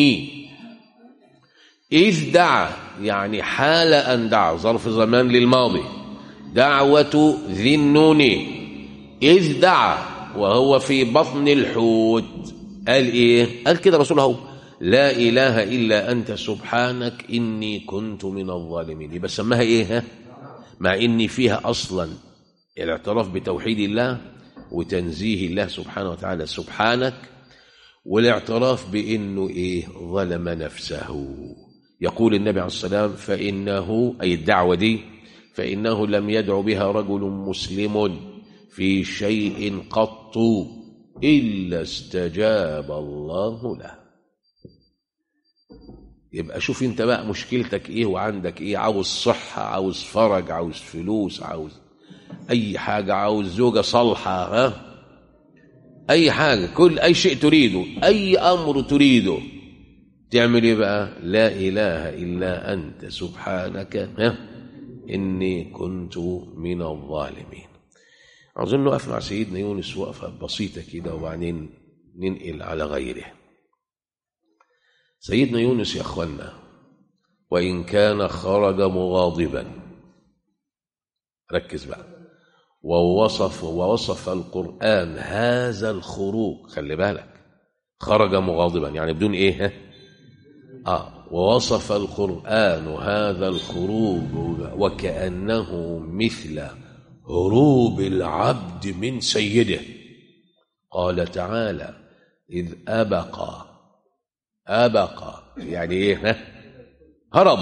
إذ دعا يعني حال أن دعا ظرف زمان للماضي دعوة ذي النون إذ دعا وهو في بطن الحوت قال إيه قال كده رسول هو لا إله إلا أنت سبحانك إني كنت من الظالمين يبقى سماها إيه ها؟ مع إني فيها أصلا الاعتراف بتوحيد الله وتنزيه الله سبحانه وتعالى سبحانك والاعتراف بأنه إيه ظلم نفسه يقول النبي عليه السلام فإنه أي الدعوة دي فإنه لم يدع بها رجل مسلم في شيء قط إلا استجاب الله له يبقى شوف انت بقى مشكلتك ايه وعندك ايه عاوز صحة عاوز فرج عاوز فلوس عاوز اي حاجة عاوز زوجة صالحة ها اي حاجة كل اي شيء تريده اي امر تريده تعمل ايه بقى لا اله الا انت سبحانك ها اني كنت من الظالمين عاوزين نقف مع سيدنا يونس وقفة بسيطة كده وبعدين ننقل على غيره سيدنا يونس يا اخوانا وان كان خرج مغاضبا ركز بقى ووصف ووصف القران هذا الخروج خلي بالك خرج مغاضبا يعني بدون ايه ها؟ اه ووصف القران هذا الخروج وكانه مثل هروب العبد من سيده قال تعالى اذ ابقى أبقى يعني إيه ها؟ هرب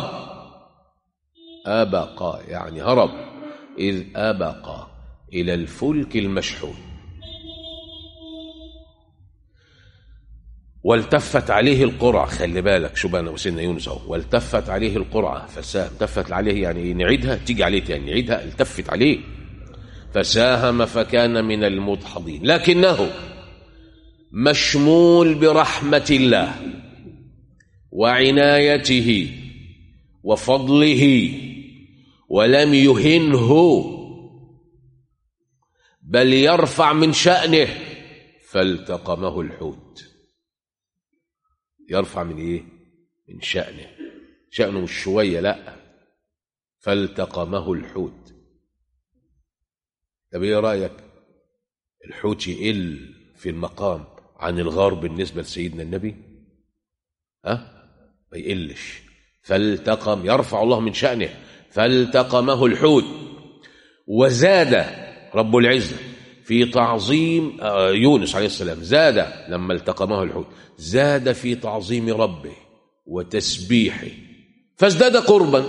أبقى يعني هرب إذ أبقى إلى الفلك المشحون والتفت عليه القرعة خلي بالك شو بقى وسيدنا يونس اهو والتفت عليه القرعة فساهم التفت عليه يعني نعيدها تيجي عليه تاني نعيدها التفت عليه فساهم فكان من المدحضين لكنه مشمول برحمة الله وعنايته وفضله ولم يهنه بل يرفع من شأنه فالتقمه الحوت يرفع من ايه من شأنه شأنه مش شوية لا فالتقمه الحوت طب ايه رأيك الحوت يقل في المقام عن الغار بالنسبة لسيدنا النبي ها ما يقلش فالتقم يرفع الله من شأنه فالتقمه الحوت وزاد رب العزة في تعظيم يونس عليه السلام زاد لما التقمه الحوت زاد في تعظيم ربه وتسبيحه فازداد قربا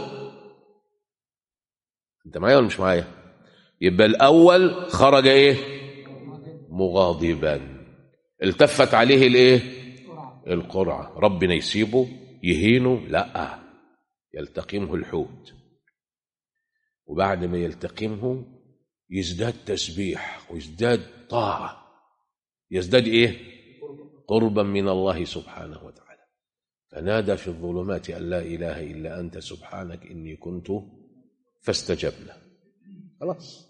انت معايا ولا مش معايا يبقى الاول خرج ايه مغاضبا التفت عليه الايه القرعه ربنا يسيبه يهينه لا يلتقمه الحوت وبعد ما يلتقمه يزداد تسبيح ويزداد طاعة يزداد إيه قربا من الله سبحانه وتعالى فنادى في الظلمات أن لا إله إلا أنت سبحانك إني كنت فاستجبنا خلاص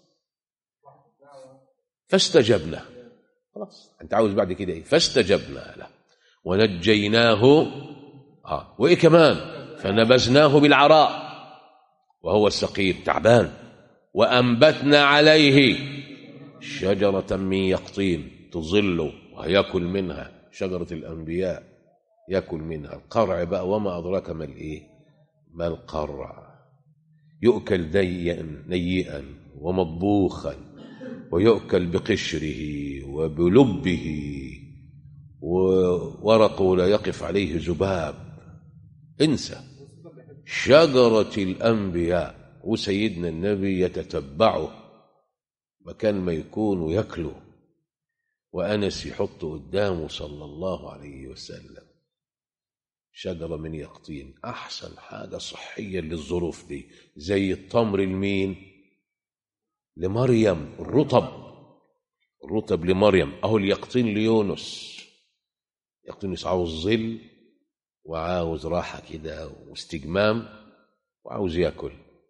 فاستجبنا خلاص أنت عاوز بعد كده إيه فاستجبنا له ونجيناه آه. وإيه كمان فنبذناه بالعراء وهو السقيم تعبان وأنبتنا عليه شجرة من يقطين تظل ويأكل منها شجرة الأنبياء يأكل منها القرع بقى وما أدراك ما الإيه ما القرع يؤكل ديئا نيئا ومطبوخا ويؤكل بقشره وبلبه وورقه لا يقف عليه ذباب انسى شجرة الأنبياء وسيدنا النبي يتتبعه مكان ما يكون وياكله وأنس يحط قدامه صلى الله عليه وسلم شجرة من يقطين أحسن حاجة صحية للظروف دي زي التمر المين لمريم الرطب الرطب لمريم أهو اليقطين ليونس يقطين عاوز ظل وعاوز راحة كده واستجمام وعاوز ياكل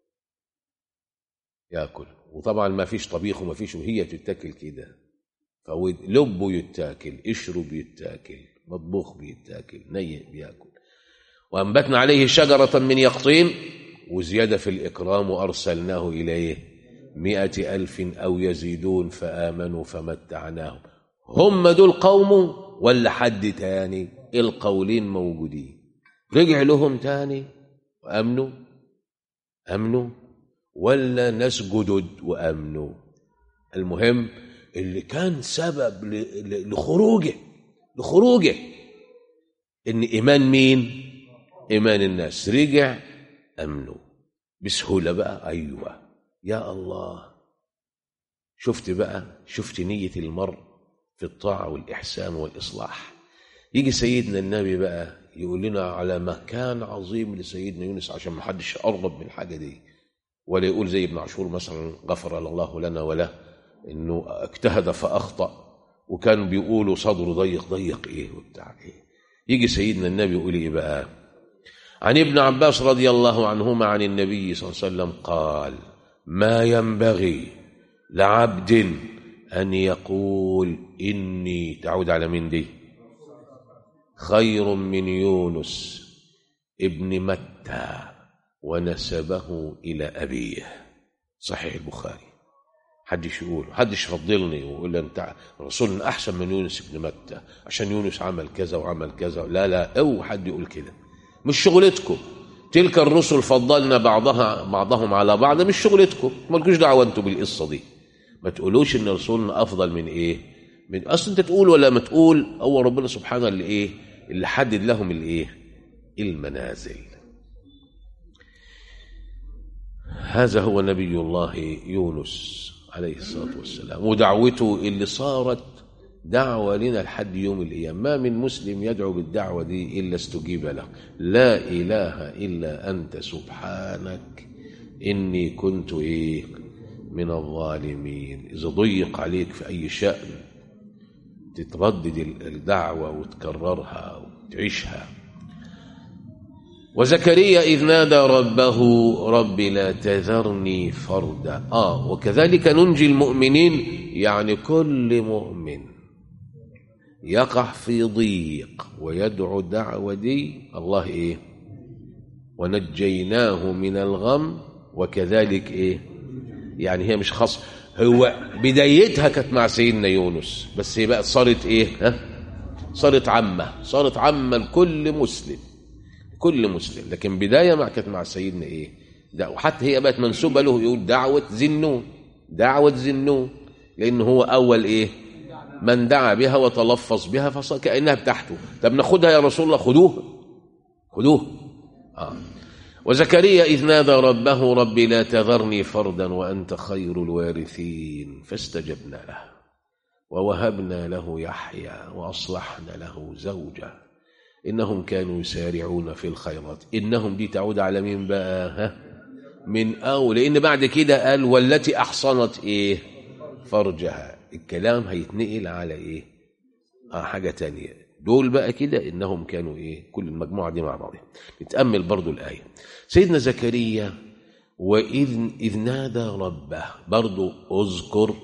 ياكل وطبعا ما فيش طبيخ وما فيش وهي تتاكل كده فهو لبه يتاكل قشره بيتاكل مطبوخ بيتاكل ني بياكل وأنبتنا عليه شجرة من يقطين وزيادة في الإكرام وأرسلناه إليه مئة ألف أو يزيدون فآمنوا فمتعناهم هم دول قوم ولا حد تاني القولين موجودين رجع لهم تاني وأمنوا أمنوا ولا ناس جدد وأمنوا المهم اللي كان سبب لخروجه لخروجه إن إيمان مين إيمان الناس رجع أمنوا بسهولة بقى أيوة يا الله شفت بقى شفت نية المرء في الطاعة والإحسان والإصلاح يجي سيدنا النبي بقى يقول لنا على مكان عظيم لسيدنا يونس عشان ما حدش يقرب من الحاجة دي ولا يقول زي ابن عاشور مثلا غفر الله لنا وله انه اجتهد فاخطا وكان بيقولوا صدره ضيق ضيق ايه وبتاع ايه يجي سيدنا النبي يقول ايه بقى عن ابن عباس رضي الله عنهما عن النبي صلى الله عليه وسلم قال ما ينبغي لعبد ان يقول اني تعود على من دي خير من يونس ابن متى ونسبه الى ابيه صحيح البخاري حدش يقول حدش يفضلني ويقول لي انت رسولنا احسن من يونس بن متى عشان يونس عمل كذا وعمل كذا لا لا او حد يقول كده مش شغلتكم تلك الرسل فضلنا بعضها بعضهم على بعض مش شغلتكم مالكوش دعوه انتوا بالقصه دي ما تقولوش ان رسولنا افضل من ايه من اصل انت تقول ولا ما تقول هو ربنا سبحانه اللي ايه اللي حدد لهم الايه المنازل هذا هو نبي الله يونس عليه الصلاة والسلام ودعوته اللي صارت دعوة لنا لحد يوم القيامة ما من مسلم يدعو بالدعوة دي إلا استجيب له لا إله إلا أنت سبحانك إني كنت إيه من الظالمين إذا ضيق عليك في أي شأن تتردد الدعوة وتكررها وتعيشها وزكريا إذ نادى ربه رب لا تذرني فردا آه وكذلك ننجي المؤمنين يعني كل مؤمن يقع في ضيق ويدعو دعوة دي الله إيه ونجيناه من الغم وكذلك إيه يعني هي مش خاص هو بدايتها كانت مع سيدنا يونس بس هي بقى صارت إيه ها صارت عامة صارت عامة لكل مسلم كل مسلم لكن بداية ما كانت مع سيدنا إيه ده وحتى هي بقت منسوبة له يقول دعوة زنون دعوة زنون لأن هو أول إيه من دعا بها وتلفظ بها فصار كأنها بتاعته طب ناخدها يا رسول الله خدوها خدوها آه. وزكريا إذ نادى ربه رب لا تذرني فردا وأنت خير الوارثين فاستجبنا له ووهبنا له يحيى وأصلحنا له زوجه إنهم كانوا يسارعون في الخيرات إنهم دي تعود على مين بقى ها من أول لأن بعد كده قال والتي أحصنت إيه فرجها الكلام هيتنقل على إيه آه حاجة تانية دول بقى كده إنهم كانوا إيه كل المجموعة دي مع بعضها نتأمل برضو الآية سيدنا زكريا وإذ إذ نادى ربه برضو أذكر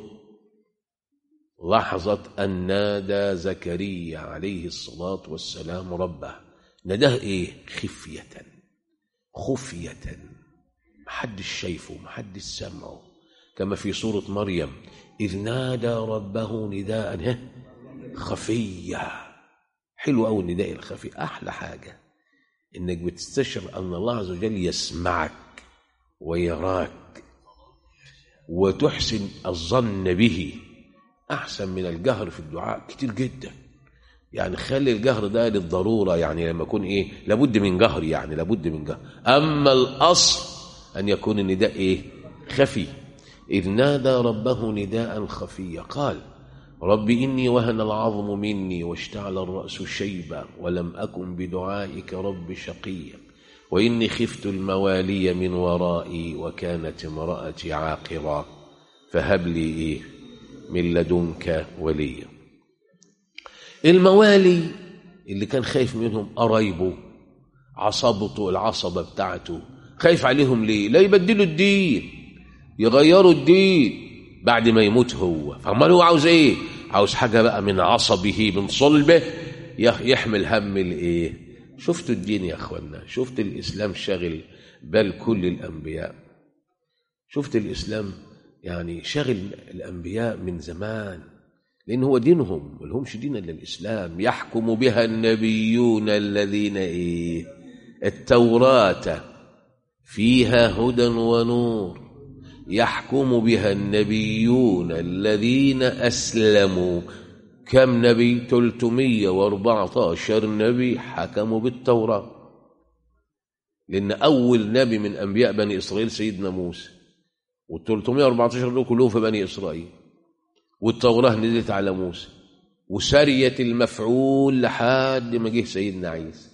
لحظة أن نادى زكريا عليه الصلاة والسلام ربه ناداه إيه خفية خفية محدش شايفه محدش سمعه كما في سورة مريم إذ نادى ربه نداء خفية حلو أوي النداء الخفي أحلى حاجة إنك بتستشعر أن الله عز وجل يسمعك ويراك وتحسن الظن به أحسن من الجهر في الدعاء كتير جدا يعني خلي الجهر ده للضرورة يعني لما يكون إيه لابد من جهر يعني لابد من جهر أما الأصل أن يكون النداء إيه خفي إذ نادى ربه نداء خفيا قال رب إني وهن العظم مني واشتعل الرأس شيبا ولم أكن بدعائك رب شقيا وإني خفت الموالي من ورائي وكانت امرأتي عاقرا فهب لي إيه من لدنك وليا الموالي اللي كان خايف منهم قرايبه عصبته العصبة بتاعته خايف عليهم ليه لا يبدلوا الدين يغيروا الدين بعد ما يموت هو فامال هو عاوز ايه عاوز حاجة بقى من عصبه من صلبه يحمل هم الايه شفتوا الدين يا اخوانا شفت الاسلام شاغل بال كل الانبياء شفت الاسلام يعني شاغل الانبياء من زمان لان هو دينهم ولهمش دين الا الاسلام يحكم بها النبيون الذين ايه التوراه فيها هدى ونور يحكم بها النبيون الذين أسلموا كم نبي 314 نبي حكموا بالتوراة لأن أول نبي من أنبياء بني إسرائيل سيدنا موسى وال 314 دول كلهم في بني إسرائيل والتوراة نزلت على موسى وسرية المفعول لحد ما جه سيدنا عيسى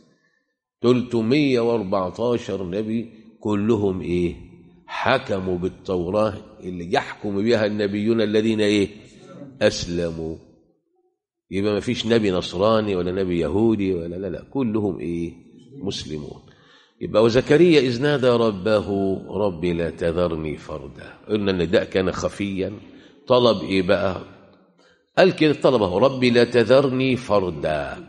314 نبي كلهم ايه حكموا بالتوراة اللي يحكم بها النبيون الذين ايه اسلموا يبقى ما فيش نبي نصراني ولا نبي يهودي ولا لا لا كلهم ايه مسلمون يبقى وزكريا إذ نادى ربه ربي لا تذرني فردا قلنا النداء كان خفيا طلب ايه بقى قال كده طلبه ربي لا تذرني فردا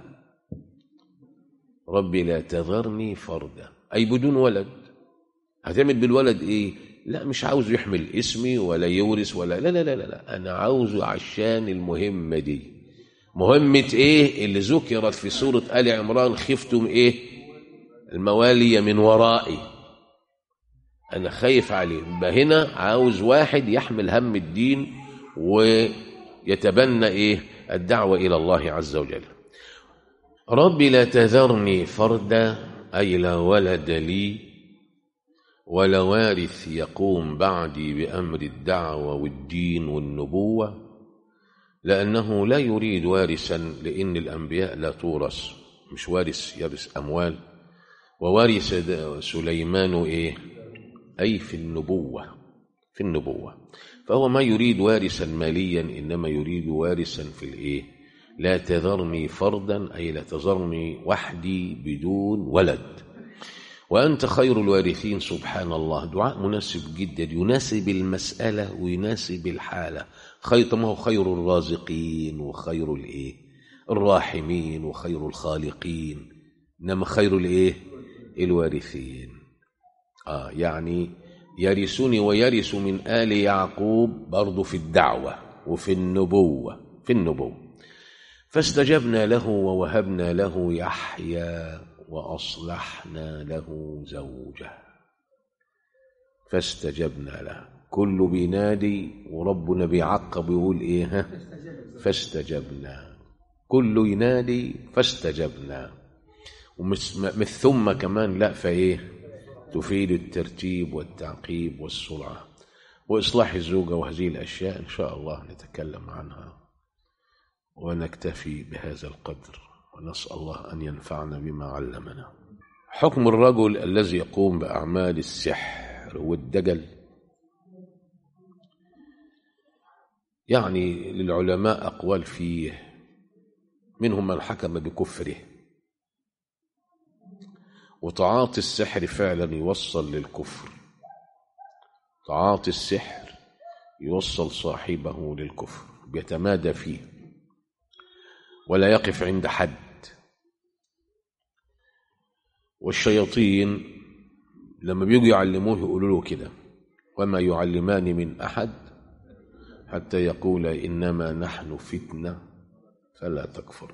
ربي لا تذرني فردا أي بدون ولد هتعمل بالولد إيه لا مش عاوز يحمل اسمي ولا يورث ولا لا لا لا لا أنا عاوزه عشان المهمة دي مهمة إيه اللي ذكرت في سورة آل عمران خفتم إيه الموالي من ورائي أنا خايف عليه يبقى هنا عاوز واحد يحمل هم الدين ويتبنى إيه الدعوة إلى الله عز وجل رب لا تذرني فردا أي لا ولد لي ولا وارث يقوم بعدي بأمر الدعوة والدين والنبوة لأنه لا يريد وارثا لأن الأنبياء لا تورث مش وارث يرث أموال وورث سليمان إيه أي في النبوة في النبوة فهو ما يريد وارثا ماليا إنما يريد وارثا في الإيه لا تذرني فردا أي لا تذرني وحدي بدون ولد وأنت خير الوارثين سبحان الله دعاء مناسب جدا يناسب المسألة ويناسب الحالة خير ما هو خير الرازقين وخير الإيه الراحمين وخير الخالقين إنما خير الإيه الوارثين آه يعني يرثني ويرث من آل يعقوب برضه في الدعوة وفي النبوة في النبوة فاستجبنا له ووهبنا له يحيى وأصلحنا له زوجه فاستجبنا له كل بينادي وربنا بيعقب ويقول ايه ها فاستجبنا كل ينادي فاستجبنا ومن ثم كمان لا فايه تفيد الترتيب والتعقيب والسرعه واصلاح الزوجه وهذه الاشياء ان شاء الله نتكلم عنها ونكتفي بهذا القدر ونسأل الله أن ينفعنا بما علمنا حكم الرجل الذي يقوم بأعمال السحر والدجل يعني للعلماء أقوال فيه منهم من حكم بكفره وتعاطي السحر فعلا يوصل للكفر تعاطي السحر يوصل صاحبه للكفر بيتمادى فيه ولا يقف عند حد والشياطين لما بيجوا يعلموه يقولوا له كده وما يعلمان من أحد حتى يقول إنما نحن فتنة فلا تكفر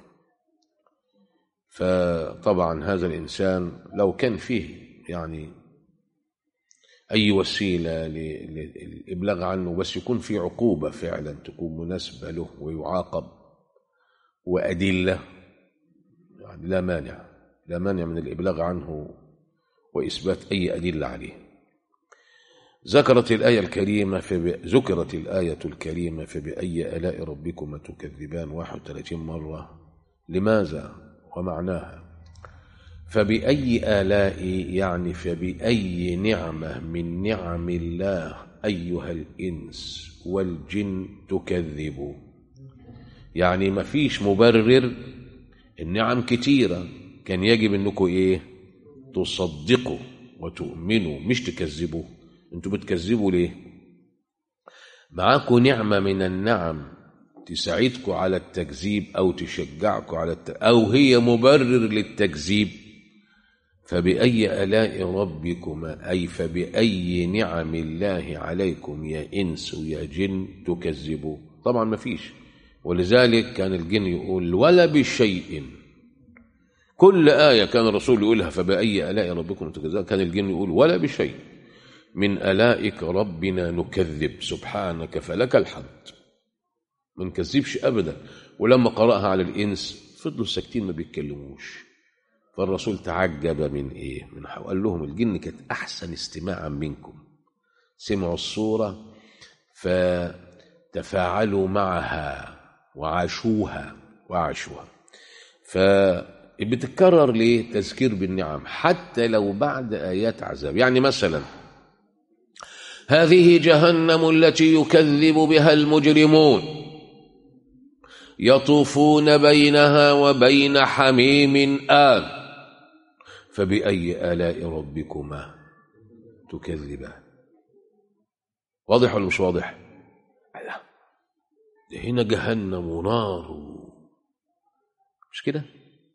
فطبعا هذا الإنسان لو كان فيه يعني أي وسيلة للإبلاغ عنه بس يكون في عقوبة فعلا تكون مناسبة له ويعاقب وأدلة يعني لا مانع لا مانع من الإبلاغ عنه وإثبات أي أدلة عليه ذكرت الآية الكريمة فب... ذكرت الآية الكريمة فبأي آلاء ربكما تكذبان 31 مرة لماذا ومعناها فبأي آلاء يعني فبأي نعمة من نعم الله أيها الإنس والجن تكذبوا يعني ما فيش مبرر النعم كتيرة كان يجب انكم ايه تصدقوا وتؤمنوا مش تكذبوا انتوا بتكذبوا ليه معاكم نعمة من النعم تساعدكم على التكذيب او تشجعكم على الت... او هي مبرر للتكذيب فبأي آلاء ربكما أي فبأي نعم الله عليكم يا إنس ويا جن تكذبوا طبعا ما فيش ولذلك كان الجن يقول ولا بشيء كل آية كان الرسول يقولها فبأي آلاء ربكم تكذبون كان الجن يقول ولا بشيء من آلائك ربنا نكذب سبحانك فلك الحمد ما نكذبش أبدا ولما قرأها على الإنس فضلوا ساكتين ما بيتكلموش فالرسول تعجب من إيه من حو... قال لهم الجن كانت أحسن استماعا منكم سمعوا الصورة فتفاعلوا معها وعاشوها وعاشوها فبتتكرر ليه تذكير بالنعم حتى لو بعد آيات عذاب يعني مثلا هذه جهنم التي يكذب بها المجرمون يطوفون بينها وبين حميم آن فبأي آلاء ربكما تكذبان واضح ولا مش واضح لا ده هنا جهنم ونار مش كده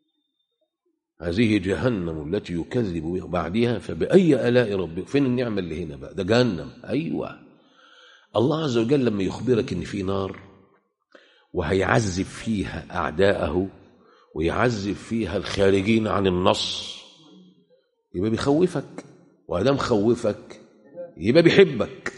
هذه جهنم التي يكذب بها بعدها فبأي آلاء ربك فين النعمة اللي هنا بقى ده جهنم أيوة الله عز وجل لما يخبرك إن في نار وهيعذب فيها أعداءه ويعذب فيها الخارجين عن النص يبقى بيخوفك وادام خوفك يبقى بيحبك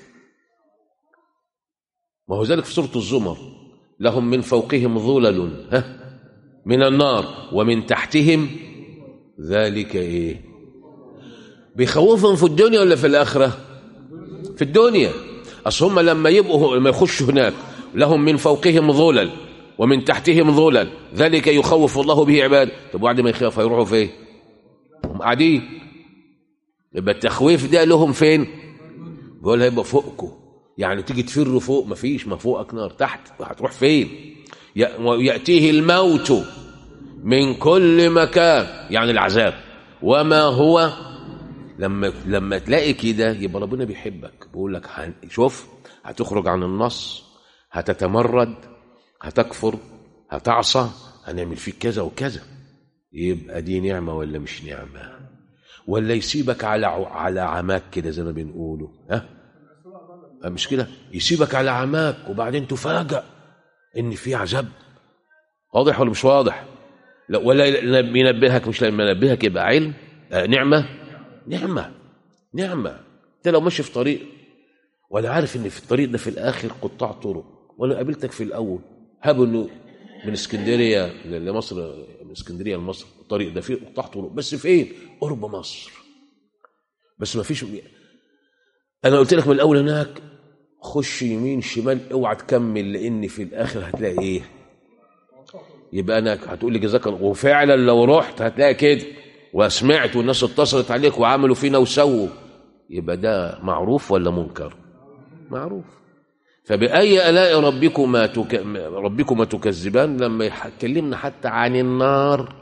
ما هو ذلك في سورة الزمر لهم من فوقهم ظلل ها من النار ومن تحتهم ذلك ايه بيخوفهم في الدنيا ولا في الآخرة في الدنيا أصل هم لما يبقوا لما يخشوا هناك لهم من فوقهم ظلل ومن تحتهم ظلل ذلك يخوف الله به عباده طب بعد ما يخاف هيروحوا فين هم قاعدين يبقى التخويف ده لهم فين بيقول هيبقى فوقكم يعني تيجي تفروا فوق مفيش ما فوقك نار تحت هتروح فين يأتيه الموت من كل مكان يعني العذاب وما هو لما لما تلاقي كده يبقى ربنا بيحبك بيقول لك هن... شوف هتخرج عن النص هتتمرد هتكفر هتعصى هنعمل فيك كذا وكذا يبقى دي نعمة ولا مش نعمة ولا يسيبك على على عماك كده زي ما بنقوله ها مش كده يسيبك على عماك وبعدين تفاجأ ان في عذاب واضح ولا مش واضح لا ولا ينبهك مش لما ينبهك يبقى علم آه نعمة نعمة نعمة انت لو ماشي في طريق ولا عارف ان في الطريق ده في الاخر قطاع طرق ولا قابلتك في الاول هب انه من اسكندريه لمصر من اسكندريه لمصر الطريق ده فيه قطاع طرق بس فين؟ قرب مصر بس ما فيش انا قلت لك من الاول هناك خش يمين شمال اوعى تكمل لان في الاخر هتلاقي ايه؟ يبقى انا هتقول لي جزاك الله وفعلا لو رحت هتلاقي كده وسمعت والناس اتصلت عليك وعملوا فينا وسووا يبقى ده معروف ولا منكر؟ معروف فبأي آلاء ربكما تك... ربكما تكذبان لما يكلمنا حتى عن النار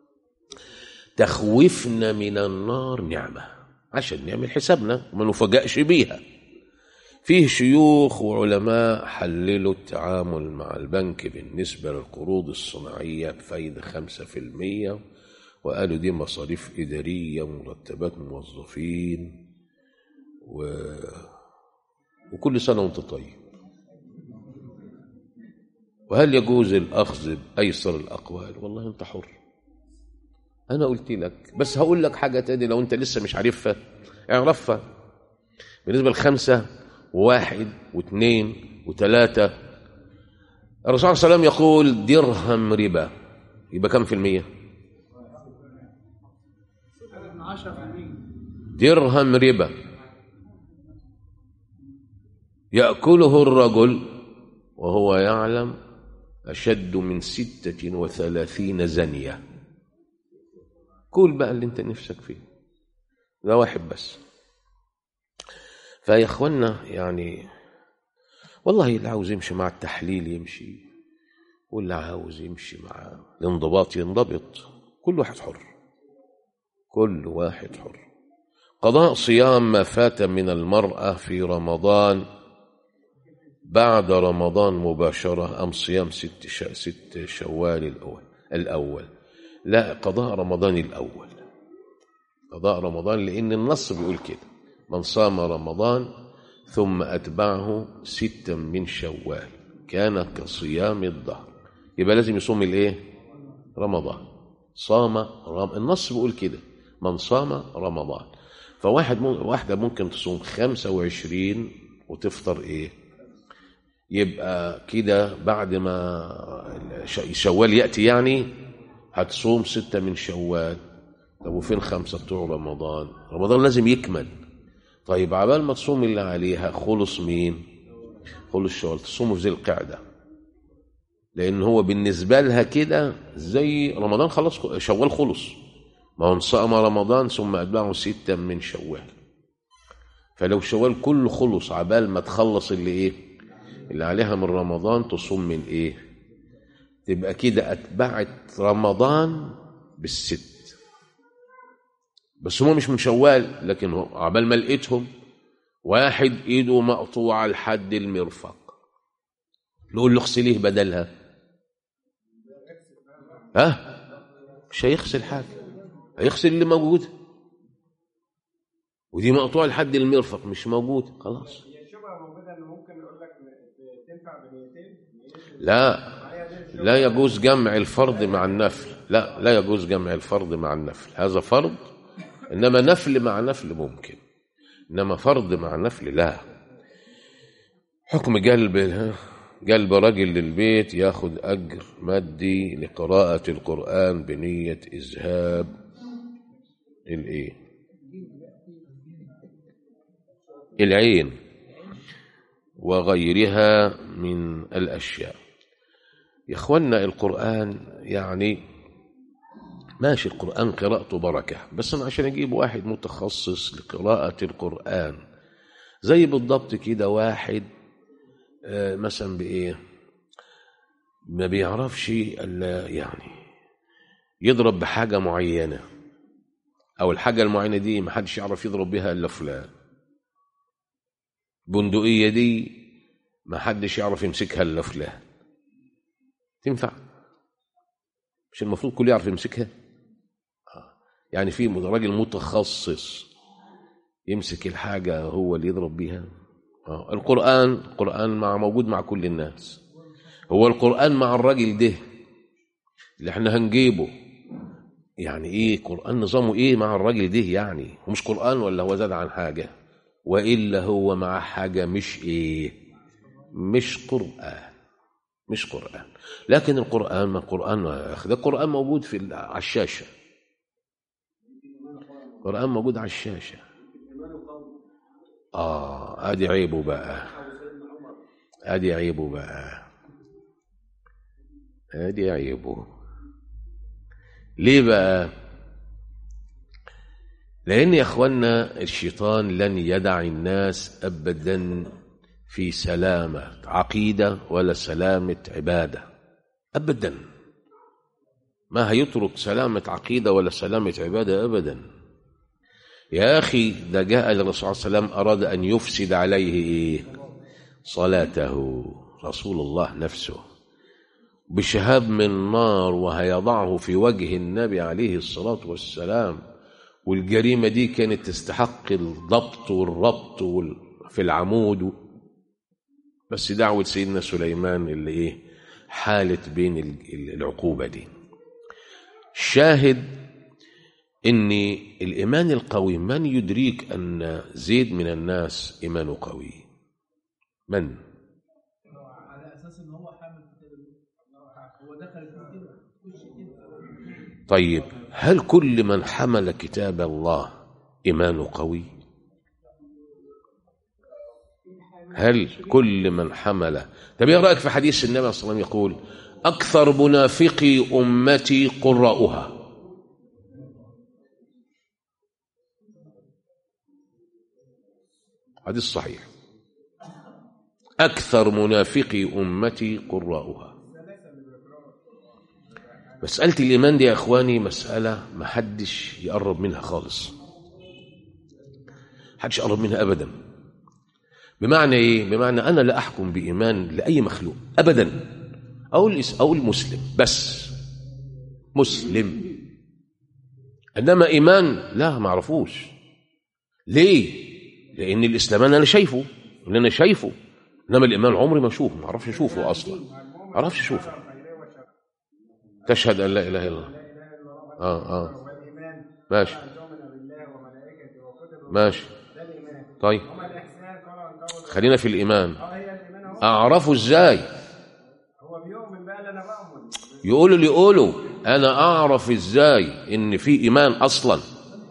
تخوفنا من النار نعمة عشان نعمل حسابنا وما نفاجئش بيها فيه شيوخ وعلماء حللوا التعامل مع البنك بالنسبة للقروض الصناعية بفايدة خمسة في المية وقالوا دي مصاريف إدارية مرتبات موظفين و... وكل سنة وانت طيب وهل يجوز الأخذ بأيسر الأقوال والله أنت حر أنا قلت لك بس هقول لك حاجة تاني لو أنت لسه مش عارفها اعرفها بالنسبة لخمسة وواحد واثنين وثلاثة الرسول صلى الله عليه وسلم يقول درهم ربا يبقى كم في المية درهم ربا يأكله الرجل وهو يعلم أشد من ستة وثلاثين زنية كل بقى اللي انت نفسك فيه ده واحد بس فيا اخوانا يعني والله اللي عاوز يمشي مع التحليل يمشي واللي عاوز يمشي مع الانضباط ينضبط كل واحد حر كل واحد حر قضاء صيام ما فات من المرأة في رمضان بعد رمضان مباشرة أم صيام ست, ش... ست شوال الأول الأول لا قضاء رمضان الأول قضاء رمضان لأن النص بيقول كده من صام رمضان ثم أتبعه ستا من شوال كان كصيام الدهر يبقى لازم يصوم الايه رمضان صام رم... النص بيقول كده من صام رمضان فواحد مم... واحدة ممكن تصوم 25 وتفطر ايه يبقى كده بعد ما شوال يأتي يعني هتصوم ستة من شوال طب وفين خمسة بتوع رمضان رمضان لازم يكمل طيب عبال ما تصوم اللي عليها خلص مين خلص شوال تصوموا في ذي القعدة لأن هو بالنسبة لها كده زي رمضان خلص شوال خلص ما هو صام رمضان ثم أتبعه ستة من شوال فلو شوال كله خلص عبال ما تخلص اللي إيه اللي عليها من رمضان تصوم من إيه تبقى كده أتبعت رمضان بالست بس هم مش من شوال لكن هو عبال ما لقيتهم واحد ايده مقطوعه لحد المرفق نقول له اغسليه بدلها ها مش هيغسل حاجه هيغسل اللي موجود ودي مقطوعه لحد المرفق مش موجود خلاص هي الشبهه موجوده ان ممكن يقول لك تنفع بنيتين لا لا يجوز جمع الفرض مع النفل لا لا يجوز جمع الفرض مع النفل هذا فرض انما نفل مع نفل ممكن انما فرض مع نفل لا حكم قلب قلب رجل للبيت ياخذ اجر مادي لقراءة القرآن بنية اذهاب الايه العين وغيرها من الاشياء يا اخوانا القرآن يعني ماشي القرآن قراءته بركة بس أنا عشان أجيب واحد متخصص لقراءة القرآن زي بالضبط كده واحد آه مثلا بإيه ما بيعرفش إلا يعني يضرب بحاجة معينة أو الحاجة المعينة دي ما حدش يعرف يضرب بها إلا فلان بندقية دي ما حدش يعرف يمسكها إلا فلان تنفع مش المفروض كل يعرف يمسكها يعني في راجل متخصص يمسك الحاجة هو اللي يضرب بيها القرآن القرآن مع موجود مع كل الناس هو القرآن مع الراجل ده اللي احنا هنجيبه يعني ايه قرآن نظامه ايه مع الراجل ده يعني هو مش قرآن ولا هو زاد عن حاجة وإلا هو مع حاجة مش ايه مش قرآن مش قرآن لكن القرآن ما قرآن ده القرآن موجود في على الشاشة القرآن موجود على الشاشة آه أدي عيبه بقى أدي عيبه بقى أدي عيبه ليه بقى لأن يا أخوانا الشيطان لن يدع الناس أبدا في سلامة عقيدة ولا سلامة عبادة أبدا ما هيترك سلامة عقيدة ولا سلامة عبادة أبدا يا أخي ده جاء الرسول صلى الله عليه وسلم أراد أن يفسد عليه إيه؟ صلاته رسول الله نفسه بشهاب من نار وهيضعه في وجه النبي عليه الصلاة والسلام والجريمة دي كانت تستحق الضبط والربط في العمود بس دعوة سيدنا سليمان اللي إيه حالت بين العقوبة دي الشاهد ان الايمان القوي من يدريك ان زيد من الناس ايمانه قوي من على اساس ان هو حامل كتاب هو دخل كده خش كده طيب هل كل من حمل كتاب الله ايمانه قوي هل كل من حمل طب ايه رايك في حديث النبي صلى الله عليه وسلم يقول اكثر منافقي امتي قراؤها حديث صحيح اكثر منافقي امتي قراؤها مساله الايمان دي يا اخواني مساله ما حدش يقرب منها خالص حدش يقرب منها ابدا بمعنى ايه بمعنى انا لا احكم بايمان لاي مخلوق ابدا اقول اقول مسلم بس مسلم انما ايمان لا ما اعرفوش ليه لان الاسلام انا اللي شايفه اللي انا شايفه انما الايمان عمري ما اشوفه ما اعرفش اشوفه اصلا ما اعرفش اشوفه تشهد ان لا اله الا الله اه اه والايمان ماشي ان تؤمن بالله وملائكته وكتبه ماشي ده الايمان طيب اما الاحسان قال ان تعبد خلينا في الايمان اه هي الايمان اهو اعرفه ازاي هو بيؤمن بقى اللي انا بؤمن يقولوا اللي يقولوا انا اعرف ازاي ان في ايمان اصلا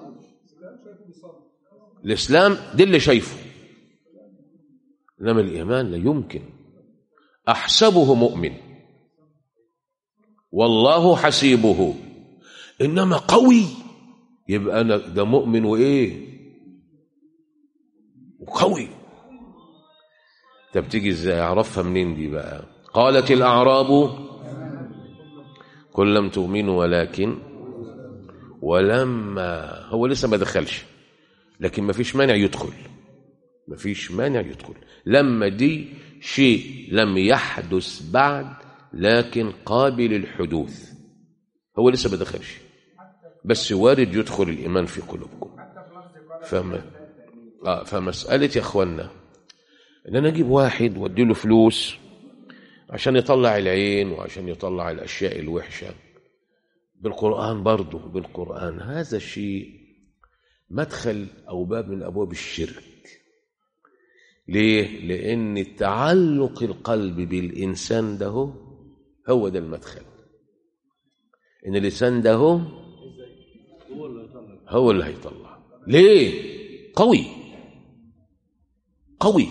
الاسلام ده اللي شايفه انما الايمان لا يمكن احسبه مؤمن والله حسيبه انما قوي يبقى انا ده مؤمن وايه وقوي طب تيجي ازاي اعرفها منين دي بقى قالت الاعراب قل لم تؤمنوا ولكن ولما هو لسه ما دخلش لكن ما فيش مانع يدخل ما فيش مانع يدخل لما دي شيء لم يحدث بعد لكن قابل الحدوث هو لسه ما دخلش بس وارد يدخل الإيمان في قلوبكم فما آه فمسألة يا أخوانا إن أنا أجيب واحد وأدي له فلوس عشان يطلع العين وعشان يطلع الأشياء الوحشة بالقرآن برضه بالقرآن هذا الشيء مدخل أو باب من أبواب الشرك ليه؟ لأن تعلق القلب بالإنسان ده هو, هو ده المدخل إن اللسان ده هو هو اللي هيطلع ليه؟ قوي قوي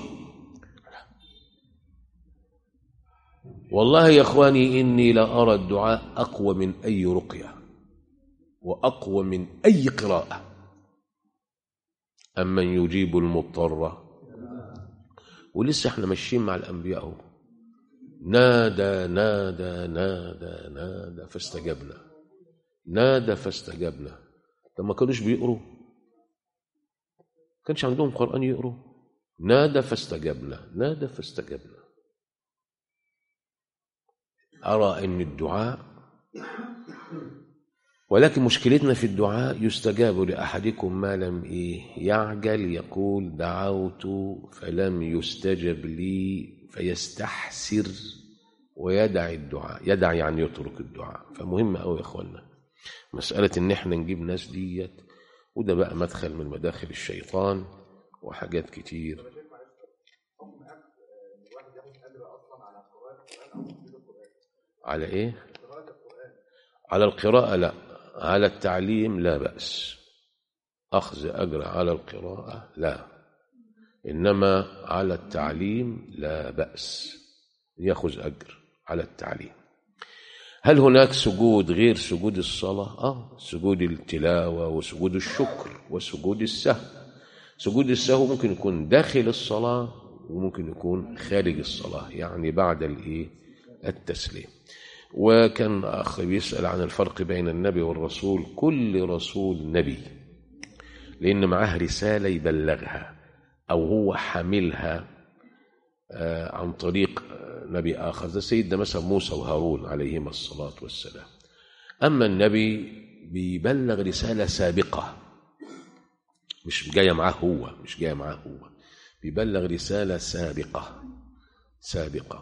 والله يا اخواني اني لا ارى الدعاء اقوى من اي رقيه واقوى من اي قراءه امن يجيب المضطر ولسه احنا ماشيين مع الانبياء اهو نادى نادى نادى نادى فاستجبنا نادى فاستجبنا طب ما كانوش بيقروا كانش عندهم قران يقروا نادى فاستجبنا نادى فاستجبنا أرى أن الدعاء ولكن مشكلتنا في الدعاء يستجاب لأحدكم ما لم إيه يعجل يقول دعوت فلم يستجب لي فيستحسر ويدع الدعاء يدع يعني يترك الدعاء فمهم أوي يا إخوانا مسألة إن إحنا نجيب ناس ديت وده بقى مدخل من مداخل الشيطان وحاجات كتير على ايه على القراءة لا على التعليم لا بأس أخذ أجر على القراءة لا إنما على التعليم لا بأس يأخذ أجر على التعليم هل هناك سجود غير سجود الصلاة؟ آه سجود التلاوة وسجود الشكر وسجود السهو سجود السهو ممكن يكون داخل الصلاة وممكن يكون خارج الصلاة يعني بعد الإيه؟ التسليم وكان أخ بيسأل عن الفرق بين النبي والرسول كل رسول نبي لأن معاه رسالة يبلغها أو هو حاملها عن طريق نبي آخر زي سيدنا مثلا موسى وهارون عليهما الصلاة والسلام أما النبي بيبلغ رسالة سابقة مش جاية معاه هو مش جاية معاه هو بيبلغ رسالة سابقة سابقة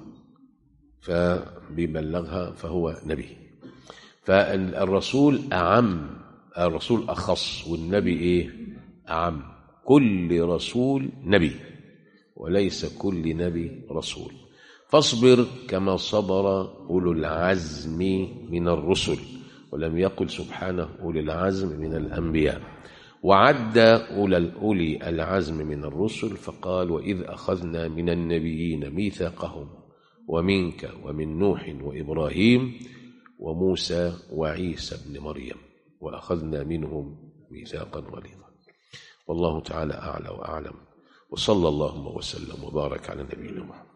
فبيبلغها فهو نبي فالرسول أعم الرسول أخص والنبي إيه أعم كل رسول نبي وليس كل نبي رسول فاصبر كما صبر أولو العزم من الرسل ولم يقل سبحانه أولي العزم من الأنبياء وعد أولى أولي العزم من الرسل فقال وإذ أخذنا من النبيين ميثاقهم ومنك ومن نوح وإبراهيم وموسى وعيسى بن مريم وأخذنا منهم ميثاقا غليظا والله تعالى أعلى وأعلم وصلى اللهم وسلم وبارك على نبينا محمد